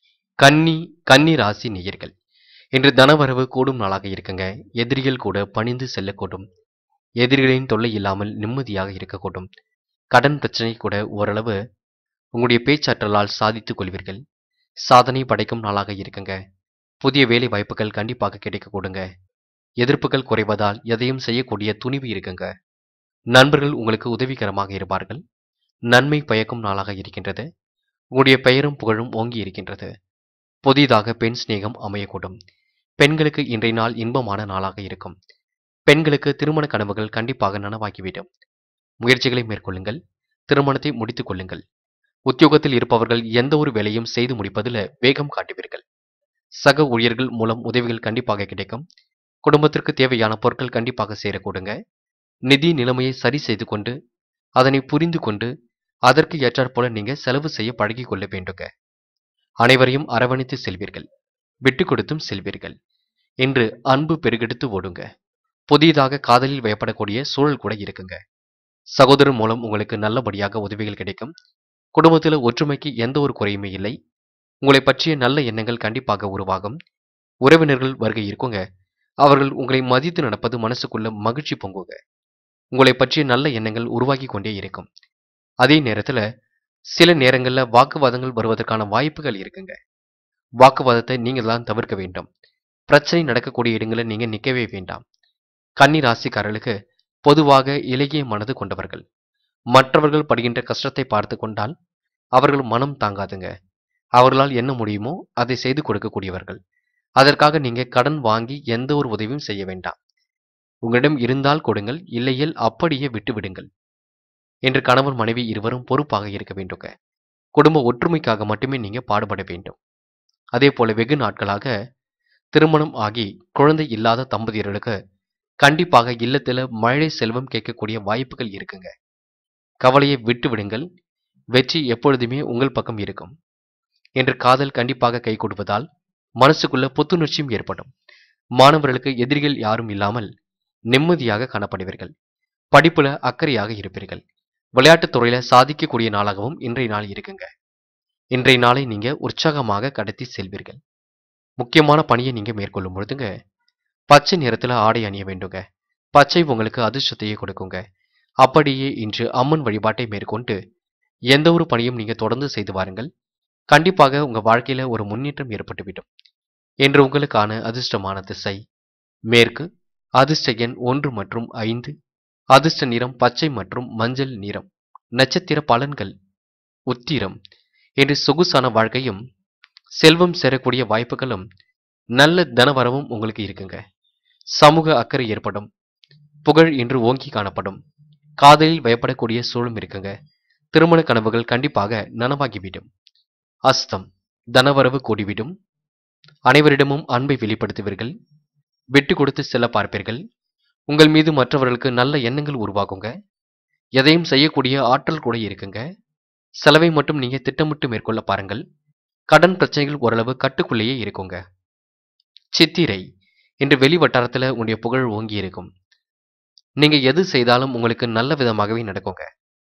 கன்னி கன்னி ராசி நேயர்கள் இன்று தனவரவு கூடும் நாளாக இருக்குங்க எதிரிகள் கூட பணிந்து செல்லக்கூடும் எதிரிகளின் தொல்லை இல்லாமல் நிம்மதியாக இருக்கக்கூடும் கடன் பிரச்சனை கூட ஓரளவு உங்களுடைய பேச்சாற்றலால் சாதித்துக் கொள்வீர்கள் சாதனை படைக்கும் நாளாக இருக்குங்க புதிய வேலை வாய்ப்புகள் கண்டிப்பாக கிடைக்க கொடுங்க எதிர்ப்புகள் குறைவதால் எதையும் செய்யக்கூடிய துணிவு இருக்குங்க நண்பர்கள் உங்களுக்கு உதவிகரமாக இருப்பார்கள் நன்மை பயக்கும் நாளாக இருக்கின்றது உங்களுடைய பெயரும் புகழும் ஓங்கி இருக்கின்றது புதிதாக பெண் சிநேகம் அமையக்கூடும் பெண்களுக்கு இன்றைய நாள் இன்பமான நாளாக இருக்கும் பெண்களுக்கு திருமண கனவுகள் கண்டிப்பாக நனவாகிவிடும் முயற்சிகளை மேற்கொள்ளுங்கள் திருமணத்தை முடித்துக் கொள்ளுங்கள் உத்தியோகத்தில் இருப்பவர்கள் எந்த ஒரு வேலையும் செய்து முடிப்பதில் வேகம் காட்டுவீர்கள் சக ஊழியர்கள் மூலம் உதவிகள் கண்டிப்பாக கிடைக்கும் குடும்பத்திற்கு தேவையான பொருட்கள் கண்டிப்பாக சேரக்கூடுங்க நிதி நிலைமையை சரி செய்து கொண்டு அதனை புரிந்து கொண்டு அதற்கு ஏற்றாற்போல நீங்க செலவு செய்ய பழகிக் கொள்ள வேண்டுங்க அனைவரையும் அரவணைத்து செல்வீர்கள் விட்டு கொடுத்தும் செல்வீர்கள் இன்று அன்பு பெருகெடுத்து ஓடுங்க புதியதாக காதலில் வயப்படக்கூடிய சூழல் கூட இருக்குங்க சகோதரர் மூலம் உங்களுக்கு நல்லபடியாக உதவிகள் கிடைக்கும் குடும்பத்தில் ஒற்றுமைக்கு எந்த ஒரு குறையுமே இல்லை உங்களை பற்றிய நல்ல எண்ணங்கள் கண்டிப்பாக உருவாகும் உறவினர்கள் வருகை இருக்குங்க அவர்கள் உங்களை மதித்து நடப்பது மனசுக்குள்ள மகிழ்ச்சி பொங்குங்க உங்களை பற்றிய நல்ல எண்ணங்கள் உருவாகி கொண்டே இருக்கும் அதே நேரத்துல சில நேரங்கள்ல வாக்குவாதங்கள் வருவதற்கான வாய்ப்புகள் இருக்குங்க வாக்குவாதத்தை நீங்க தான் தவிர்க்க வேண்டும் பிரச்சனை நடக்கக்கூடிய இடங்களில் நீங்க நிக்கவே வேண்டாம் கன்னி ராசிக்காரர்களுக்கு பொதுவாக இலகிய மனது கொண்டவர்கள் மற்றவர்கள் படுகின்ற கஷ்டத்தை பார்த்து கொண்டால் அவர்கள் மனம் தாங்காதுங்க அவர்களால் என்ன முடியுமோ அதை செய்து கொடுக்கக்கூடியவர்கள் அதற்காக நீங்க கடன் வாங்கி எந்த ஒரு உதவியும் செய்ய வேண்டாம் உங்களிடம் இருந்தால் கொடுங்கள் இல்லையில் அப்படியே விட்டு விடுங்கள் என்று கணவன் மனைவி இருவரும் பொறுப்பாக இருக்க வேண்டுங்க குடும்ப ஒற்றுமைக்காக மட்டுமே நீங்க பாடுபட வேண்டும் அதே போல வெகு நாட்களாக திருமணம் ஆகி குழந்தை இல்லாத தம்பதியர்களுக்கு கண்டிப்பாக இல்லத்துல மழை செல்வம் கேட்கக்கூடிய வாய்ப்புகள் இருக்குங்க கவலையை விட்டு விடுங்கள் வெற்றி எப்பொழுதுமே உங்கள் பக்கம் இருக்கும் என்று காதல் கண்டிப்பாக கை கொடுப்பதால் மனசுக்குள்ள புத்துணர்ச்சியும் ஏற்படும் மாணவர்களுக்கு எதிரிகள் யாரும் இல்லாமல் நிம்மதியாக காணப்படுவீர்கள் படிப்புல அக்கறையாக இருப்பீர்கள் விளையாட்டுத் துறையில சாதிக்கக்கூடிய நாளாகவும் இன்றைய நாள் இருக்குங்க இன்றைய நாளை நீங்க உற்சாகமாக கடத்தி செல்வீர்கள் முக்கியமான பணியை நீங்க மேற்கொள்ளும் பொழுதுங்க பச்சை நிறத்துல ஆடை அணிய வேண்டுங்க பச்சை உங்களுக்கு அதிர்ஷ்டத்தையே கொடுக்குங்க அப்படியே இன்று அம்மன் வழிபாட்டை மேற்கொண்டு எந்த ஒரு பணியும் நீங்க தொடர்ந்து செய்து வாருங்கள் கண்டிப்பாக உங்க வாழ்க்கையில ஒரு முன்னேற்றம் ஏற்பட்டுவிடும் என்று உங்களுக்கான அதிர்ஷ்டமான திசை மேற்கு அதிர்ஷ்ட எண் ஒன்று மற்றும் ஐந்து அதிர்ஷ்ட நிறம் பச்சை மற்றும் மஞ்சள் நிறம் நட்சத்திர பலன்கள் உத்திரம் என்று சொகுசான வாழ்க்கையும் செல்வம் சேரக்கூடிய வாய்ப்புகளும் நல்ல தனவரவும் உங்களுக்கு இருக்குங்க சமூக அக்கறை ஏற்படும் புகழ் இன்று ஓங்கி காணப்படும் காதலில் பயப்படக்கூடிய சூழலும் இருக்குங்க திருமண கனவுகள் கண்டிப்பாக நனவாகிவிடும் அஸ்தம் தனவரவு கூடிவிடும் அனைவரிடமும் அன்பை வெளிப்படுத்துவீர்கள் விட்டு கொடுத்து செல்ல பார்ப்பீர்கள் உங்கள் மீது மற்றவர்களுக்கு நல்ல எண்ணங்கள் உருவாகுங்க எதையும் செய்யக்கூடிய ஆற்றல் கூட இருக்குங்க செலவை மட்டும் நீங்க திட்டமிட்டு மேற்கொள்ள பாருங்கள் கடன் பிரச்சனைகள் ஓரளவு கட்டுக்குள்ளேயே இருக்குங்க சித்திரை இன்று வெளி வட்டாரத்துல உங்களுடைய புகழ் ஓங்கி இருக்கும் நீங்க எது செய்தாலும் உங்களுக்கு நல்ல விதமாகவே நடக்குங்க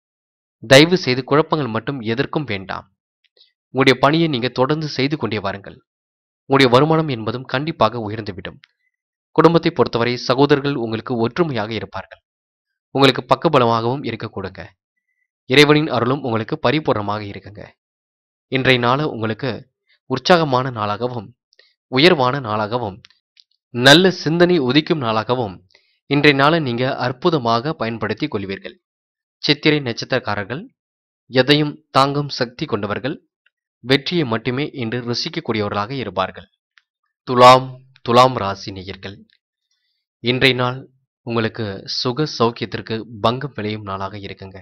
தயவு செய்து குழப்பங்கள் மட்டும் எதற்கும் வேண்டாம் உங்களுடைய பணியை நீங்க தொடர்ந்து செய்து கொண்டே வாருங்கள் உங்களுடைய வருமானம் என்பதும் கண்டிப்பாக உயர்ந்துவிடும் குடும்பத்தை பொறுத்தவரை சகோதரர்கள் உங்களுக்கு ஒற்றுமையாக இருப்பார்கள் உங்களுக்கு பக்கபலமாகவும் இருக்கக்கூடுங்க இறைவனின் அருளும் உங்களுக்கு பரிபூர்ணமாக இருக்குங்க இன்றைய நாள் உங்களுக்கு உற்சாகமான நாளாகவும் உயர்வான நாளாகவும் நல்ல சிந்தனை உதிக்கும் நாளாகவும் இன்றைய நாளை நீங்க அற்புதமாக பயன்படுத்தி கொள்வீர்கள் சித்திரை நட்சத்திரக்காரர்கள் எதையும் தாங்கும் சக்தி கொண்டவர்கள் வெற்றியை மட்டுமே இன்று ருசிக்கக்கூடியவர்களாக இருப்பார்கள் துலாம் துலாம் ராசி நேயர்கள் இன்றைய நாள் உங்களுக்கு சுக சௌக்கியத்திற்கு பங்கம் விளையும் நாளாக இருக்குங்க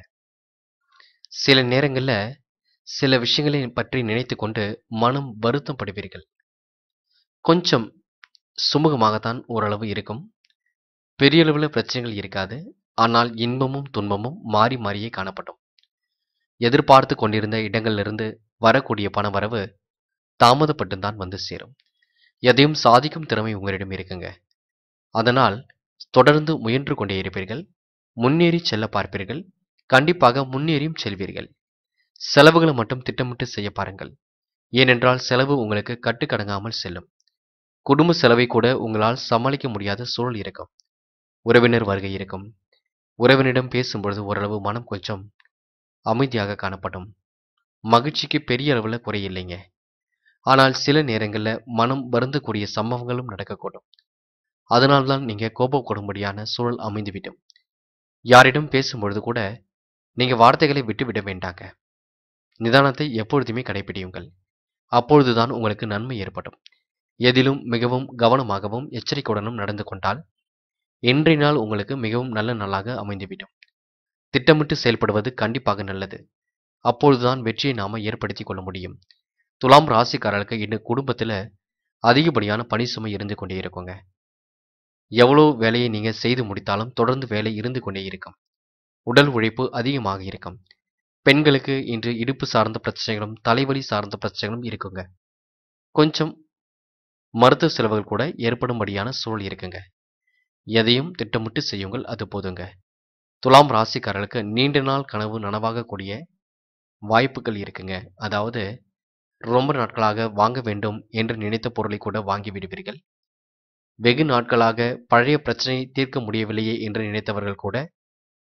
சில நேரங்களில் சில விஷயங்களை பற்றி நினைத்து கொண்டு மனம் வருத்தப்படுவீர்கள் கொஞ்சம் சுமூகமாகத்தான் ஓரளவு இருக்கும் பெரிய அளவில் பிரச்சனைகள் இருக்காது ஆனால் இன்பமும் துன்பமும் மாறி மாறியே காணப்படும் எதிர்பார்த்து கொண்டிருந்த இடங்களிலிருந்து வரக்கூடிய பண வரவு தாமதப்பட்டு தான் வந்து சேரும் எதையும் சாதிக்கும் திறமை உங்களிடம் இருக்குங்க அதனால் தொடர்ந்து முயன்று கொண்டே இருப்பீர்கள் முன்னேறி செல்ல பார்ப்பீர்கள் கண்டிப்பாக முன்னேறியும் செல்வீர்கள் செலவுகளை மட்டும் திட்டமிட்டு செய்ய பாருங்கள் ஏனென்றால் செலவு உங்களுக்கு கட்டுக்கடங்காமல் செல்லும் குடும்ப செலவை கூட உங்களால் சமாளிக்க முடியாத சூழல் இருக்கும் உறவினர் வருகை இருக்கும் உறவினரிடம் பேசும்பொழுது ஓரளவு மனம் கொஞ்சம் அமைதியாக காணப்படும் மகிழ்ச்சிக்கு பெரிய அளவில் குறையில்லைங்க ஆனால் சில நேரங்களில் மனம் வருந்தக்கூடிய சம்பவங்களும் நடக்கக்கூடும் அதனால்தான் நீங்க கோபப்படும்படியான சூழல் அமைந்துவிடும் யாரிடம் பேசும்பொழுது கூட நீங்க வார்த்தைகளை விட்டுவிட வேண்டாங்க நிதானத்தை எப்பொழுதுமே கடைபிடியுங்கள் அப்பொழுதுதான் உங்களுக்கு நன்மை ஏற்படும் எதிலும் மிகவும் கவனமாகவும் எச்சரிக்கையுடனும் நடந்து கொண்டால் இன்றைய நாள் உங்களுக்கு மிகவும் நல்ல நாளாக அமைந்துவிடும் திட்டமிட்டு செயல்படுவது கண்டிப்பாக நல்லது அப்பொழுதுதான் வெற்றியை நாம ஏற்படுத்தி கொள்ள முடியும் துலாம் ராசிக்காரர்களுக்கு இன்று குடும்பத்தில் அதிகப்படியான பணி சுமை இருந்து கொண்டே இருக்குங்க எவ்வளோ வேலையை நீங்க செய்து முடித்தாலும் தொடர்ந்து வேலை இருந்து கொண்டே இருக்கும் உடல் உழைப்பு அதிகமாக இருக்கும் பெண்களுக்கு இன்று இடுப்பு சார்ந்த பிரச்சனைகளும் தலைவலி சார்ந்த பிரச்சனைகளும் இருக்குங்க கொஞ்சம் மருத்துவ செலவுகள் கூட ஏற்படும்படியான சூழல் இருக்குங்க எதையும் திட்டமிட்டு செய்யுங்கள் அது போதுங்க துலாம் ராசிக்காரர்களுக்கு நீண்ட நாள் கனவு நனவாகக்கூடிய வாய்ப்புகள் இருக்குங்க அதாவது ரொம்ப நாட்களாக வாங்க வேண்டும் என்று நினைத்த பொருளை கூட வாங்கி விடுவீர்கள் வெகு நாட்களாக பழைய பிரச்சனை தீர்க்க முடியவில்லையே என்று நினைத்தவர்கள் கூட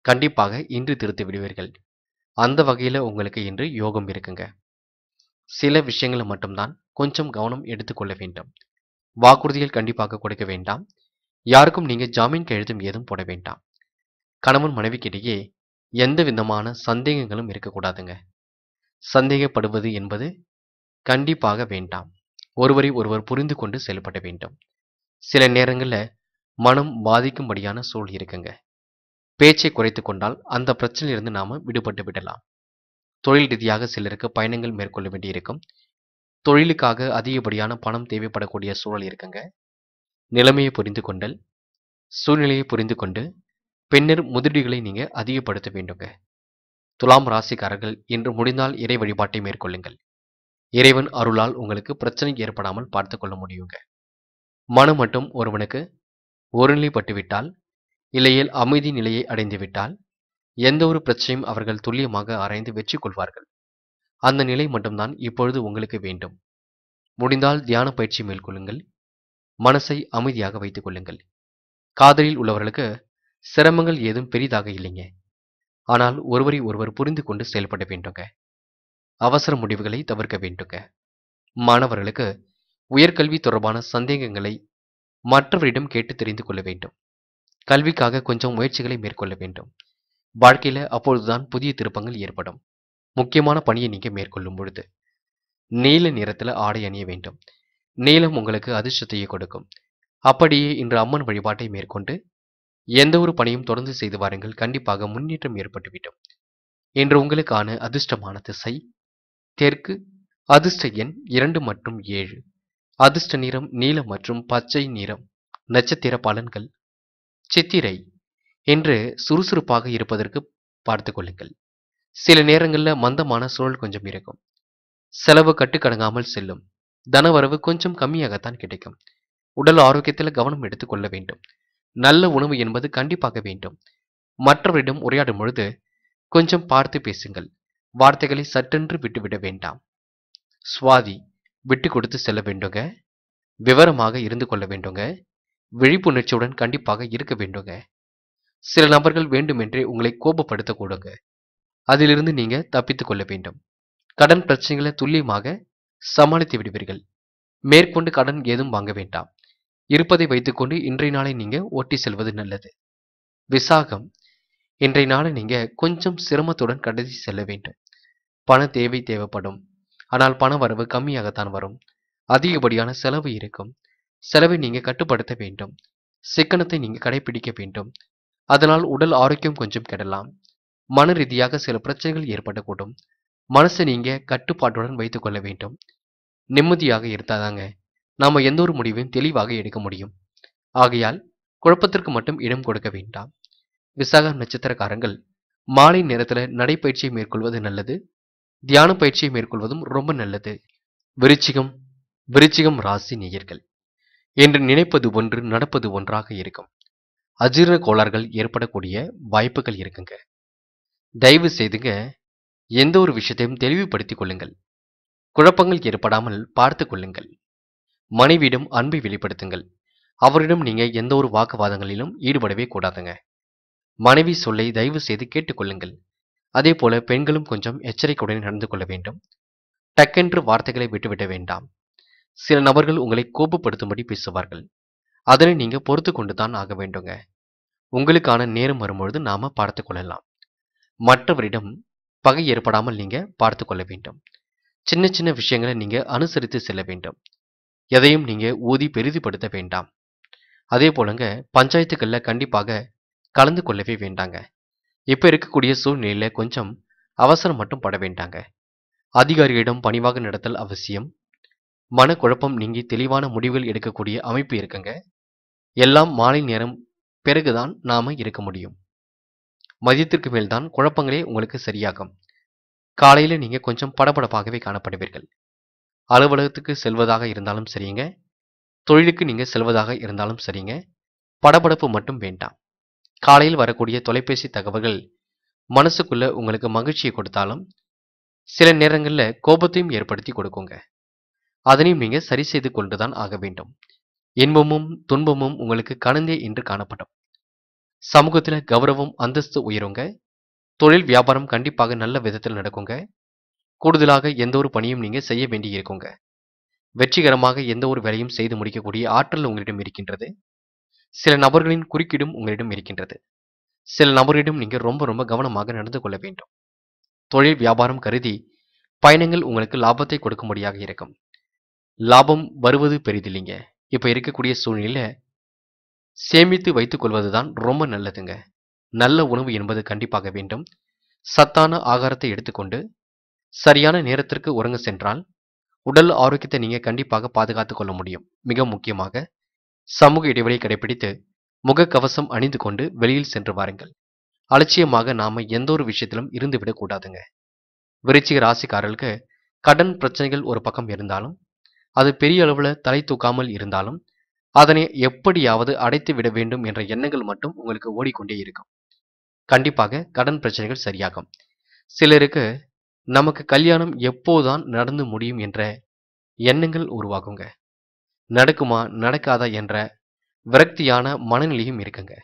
கண்டிப்பாக இன்று திருத்தி விடுவீர்கள் அந்த வகையில் உங்களுக்கு இன்று யோகம் இருக்குங்க சில விஷயங்களை மட்டும்தான் கொஞ்சம் கவனம் எடுத்துக்கொள்ள வேண்டும் வாக்குறுதிகள் கண்டிப்பாக கொடுக்க வேண்டாம் யாருக்கும் நீங்க ஜாமீன் கையெழுத்தும் ஏதும் போட வேண்டாம் கணவன் மனைவிக்கிடையே எந்த விதமான சந்தேகங்களும் இருக்கக்கூடாதுங்க சந்தேகப்படுவது என்பது கண்டிப்பாக வேண்டாம் ஒருவரை ஒருவர் புரிந்து கொண்டு செயல்பட வேண்டும் சில நேரங்களில் மனம் பாதிக்கும்படியான சூழல் இருக்குங்க பேச்சை குறைத்து கொண்டால் அந்த பிரச்சனையிலிருந்து நாம விடுபட்டு விடலாம் தொழில் ரீதியாக சிலருக்கு பயணங்கள் மேற்கொள்ள வேண்டியிருக்கும் தொழிலுக்காக அதிகப்படியான பணம் தேவைப்படக்கூடிய சூழல் இருக்குங்க நிலைமையை புரிந்து கொண்டல் சூழ்நிலையை புரிந்து கொண்டு பின்னர் முதலீடுகளை நீங்க அதிகப்படுத்த வேண்டுங்க துலாம் ராசிக்காரர்கள் இன்று முடிந்தால் இறை வழிபாட்டை மேற்கொள்ளுங்கள் இறைவன் அருளால் உங்களுக்கு பிரச்சனை ஏற்படாமல் பார்த்து கொள்ள முடியுங்க மனம் மட்டும் ஒருவனுக்கு ஒருநிலைப்பட்டு விட்டால் இல்லையேல் அமைதி நிலையை அடைந்து விட்டால் எந்த ஒரு பிரச்சனையும் அவர்கள் துல்லியமாக ஆராய்ந்து வெற்றி கொள்வார்கள் அந்த நிலை மட்டும்தான் இப்பொழுது உங்களுக்கு வேண்டும் முடிந்தால் தியான பயிற்சி மேற்கொள்ளுங்கள் மனசை அமைதியாக வைத்துக் கொள்ளுங்கள் காதலில் உள்ளவர்களுக்கு சிரமங்கள் ஏதும் பெரிதாக இல்லைங்க ஆனால் ஒருவரை ஒருவர் புரிந்து கொண்டு செயல்பட வேண்டுங்க அவசர முடிவுகளை தவிர்க்க வேண்டுங்க மாணவர்களுக்கு உயர்கல்வி தொடர்பான சந்தேகங்களை மற்றவரிடம் கேட்டு தெரிந்து கொள்ள வேண்டும் கல்விக்காக கொஞ்சம் முயற்சிகளை மேற்கொள்ள வேண்டும் வாழ்க்கையில அப்பொழுதுதான் புதிய திருப்பங்கள் ஏற்படும் முக்கியமான பணியை நீங்க மேற்கொள்ளும் பொழுது நீல நிறத்துல ஆடை அணிய வேண்டும் நீலம் உங்களுக்கு அதிர்ஷ்டத்தையே கொடுக்கும் அப்படியே இன்று அம்மன் வழிபாட்டை மேற்கொண்டு எந்த ஒரு பணியும் தொடர்ந்து செய்து வாருங்கள் கண்டிப்பாக முன்னேற்றம் ஏற்பட்டுவிடும் இன்று உங்களுக்கான அதிர்ஷ்டமான திசை தெற்கு அதிர்ஷ்ட எண் இரண்டு மற்றும் ஏழு அதிர்ஷ்ட நிறம் நீலம் மற்றும் பச்சை நிறம் நட்சத்திர பலன்கள் சித்திரை என்று சுறுசுறுப்பாக இருப்பதற்கு பார்த்து கொள்ளுங்கள் சில நேரங்களில் மந்தமான சூழல் கொஞ்சம் இருக்கும் செலவு கட்டுக்கடங்காமல் செல்லும் தனவரவு கொஞ்சம் கம்மியாகத்தான் கிடைக்கும் உடல் ஆரோக்கியத்தில் கவனம் எடுத்துக் கொள்ள வேண்டும் நல்ல உணவு என்பது கண்டிப்பாக வேண்டும் மற்றவரிடம் உரையாடும் பொழுது கொஞ்சம் பார்த்து பேசுங்கள் வார்த்தைகளை சட்டென்று விட்டுவிட வேண்டாம் சுவாதி விட்டு கொடுத்து செல்ல வேண்டுங்க விவரமாக இருந்து கொள்ள வேண்டுங்க விழிப்புணர்ச்சியுடன் கண்டிப்பாக இருக்க வேண்டுங்க சில நபர்கள் வேண்டுமென்றே உங்களை கோபப்படுத்தக்கூடுங்க அதிலிருந்து நீங்க தப்பித்துக் கொள்ள வேண்டும் கடன் பிரச்சனைகளை துல்லியமாக சமாளித்து விடுவீர்கள் மேற்கொண்டு கடன் ஏதும் வாங்க வேண்டாம் இருப்பதை வைத்துக்கொண்டு இன்றைய நாளை நீங்க ஓட்டி செல்வது நல்லது விசாகம் இன்றைய நாளை நீங்க கொஞ்சம் சிரமத்துடன் கடத்தி செல்ல வேண்டும் பண தேவை தேவைப்படும் ஆனால் பண வரவு கம்மியாகத்தான் வரும் அதிகப்படியான செலவு இருக்கும் செலவை நீங்க கட்டுப்படுத்த வேண்டும் சிக்கனத்தை நீங்க கடைபிடிக்க வேண்டும் அதனால் உடல் ஆரோக்கியம் கொஞ்சம் கெடலாம் மன ரீதியாக சில பிரச்சனைகள் ஏற்படக்கூடும் மனசை நீங்க கட்டுப்பாட்டுடன் வைத்துக் கொள்ள வேண்டும் நிம்மதியாக இருந்தாதாங்க நாம எந்த ஒரு முடிவையும் தெளிவாக எடுக்க முடியும் ஆகையால் குழப்பத்திற்கு மட்டும் இடம் கொடுக்க வேண்டாம் விசாக நட்சத்திரக்காரங்கள் மாலை நேரத்துல நடைப்பயிற்சியை மேற்கொள்வது நல்லது தியான பயிற்சியை மேற்கொள்வதும் ரொம்ப நல்லது விருச்சிகம் விருச்சிகம் ராசி நேயர்கள் என்று நினைப்பது ஒன்று நடப்பது ஒன்றாக இருக்கும் அஜீரண கோளாறுகள் ஏற்படக்கூடிய வாய்ப்புகள் இருக்குங்க தயவு செய்துங்க எந்த ஒரு விஷயத்தையும் தெளிவுபடுத்திக் கொள்ளுங்கள் குழப்பங்கள் ஏற்படாமல் பார்த்து கொள்ளுங்கள் மனைவியிடம் அன்பை வெளிப்படுத்துங்கள் அவரிடம் நீங்க எந்த ஒரு வாக்குவாதங்களிலும் ஈடுபடவே கூடாதுங்க மனைவி சொல்லை தயவு செய்து கேட்டுக்கொள்ளுங்கள் அதே போல பெண்களும் கொஞ்சம் எச்சரிக்கையுடன் நடந்து கொள்ள வேண்டும் டக்கென்று வார்த்தைகளை விட்டுவிட வேண்டாம் சில நபர்கள் உங்களை கோபப்படுத்தும்படி பேசுவார்கள் அதனை நீங்க பொறுத்து கொண்டுதான் ஆக வேண்டுங்க உங்களுக்கான நேரம் வரும்பொழுது நாம பார்த்து கொள்ளலாம் மற்றவரிடம் பகை ஏற்படாமல் நீங்க பார்த்து கொள்ள வேண்டும் சின்ன சின்ன விஷயங்களை நீங்க அனுசரித்து செல்ல வேண்டும் எதையும் நீங்க ஊதி பெரிதுபடுத்த வேண்டாம் அதே போலங்க பஞ்சாயத்துக்கள்ல கண்டிப்பாக கலந்து கொள்ளவே வேண்டாங்க இப்ப இருக்கக்கூடிய சூழ்நிலையில கொஞ்சம் அவசரம் மட்டும் பட வேண்டாங்க அதிகாரிகளிடம் பணிவாக நடத்தல் அவசியம் மனக்குழப்பம் நீங்கி தெளிவான முடிவுகள் எடுக்கக்கூடிய அமைப்பு இருக்குங்க எல்லாம் மாலை நேரம் பிறகுதான் நாம இருக்க முடியும் மதியத்திற்கு மேல்தான் குழப்பங்களே உங்களுக்கு சரியாகும் காலையில நீங்க கொஞ்சம் படபடப்பாகவே காணப்படுவீர்கள் அலுவலகத்துக்கு செல்வதாக இருந்தாலும் சரிங்க தொழிலுக்கு நீங்க செல்வதாக இருந்தாலும் சரிங்க படபடப்பு மட்டும் வேண்டாம் காலையில் வரக்கூடிய தொலைபேசி தகவல்கள் மனசுக்குள்ள உங்களுக்கு மகிழ்ச்சியை கொடுத்தாலும் சில நேரங்களில் கோபத்தையும் ஏற்படுத்தி கொடுக்குங்க அதனையும் நீங்க சரி செய்து கொண்டுதான் ஆக வேண்டும் இன்பமும் துன்பமும் உங்களுக்கு கலந்தே என்று காணப்படும் சமூகத்துல கௌரவம் அந்தஸ்து உயருங்க தொழில் வியாபாரம் கண்டிப்பாக நல்ல விதத்தில் நடக்குங்க கூடுதலாக எந்த ஒரு பணியும் நீங்க செய்ய வேண்டி இருக்குங்க வெற்றிகரமாக எந்த ஒரு வேலையும் செய்து முடிக்கக்கூடிய ஆற்றல் உங்களிடம் இருக்கின்றது சில நபர்களின் குறுக்கீடும் உங்களிடம் இருக்கின்றது சில நபரிடம் நீங்க ரொம்ப ரொம்ப கவனமாக நடந்து கொள்ள வேண்டும் தொழில் வியாபாரம் கருதி பயணங்கள் உங்களுக்கு லாபத்தை கொடுக்கும்படியாக இருக்கும் லாபம் வருவது பெரிதில்லைங்க இப்ப இருக்கக்கூடிய சூழ்நிலையில சேமித்து வைத்துக் கொள்வதுதான் ரொம்ப நல்லதுங்க நல்ல உணவு என்பது கண்டிப்பாக வேண்டும் சத்தான ஆகாரத்தை எடுத்துக்கொண்டு சரியான நேரத்திற்கு உறங்க சென்றால் உடல் ஆரோக்கியத்தை நீங்க கண்டிப்பாக பாதுகாத்துக் கொள்ள முடியும் மிக முக்கியமாக சமூக இடைவெளியை கடைபிடித்து முகக்கவசம் அணிந்து கொண்டு வெளியில் சென்று வாருங்கள் அலட்சியமாக நாம எந்த ஒரு விஷயத்திலும் இருந்து விடக்கூடாதுங்க விருச்சிக ராசிக்காரர்களுக்கு கடன் பிரச்சனைகள் ஒரு பக்கம் இருந்தாலும் அது பெரிய அளவுல தலை தூக்காமல் இருந்தாலும் அதனை எப்படியாவது அடைத்து விட வேண்டும் என்ற எண்ணங்கள் மட்டும் உங்களுக்கு ஓடிக்கொண்டே இருக்கும் கண்டிப்பாக கடன் பிரச்சனைகள் சரியாகும் சிலருக்கு நமக்கு கல்யாணம் எப்போதான் நடந்து முடியும் என்ற எண்ணங்கள் உருவாகுங்க நடக்குமா நடக்காதா என்ற விரக்தியான மனநிலையும் இருக்குங்க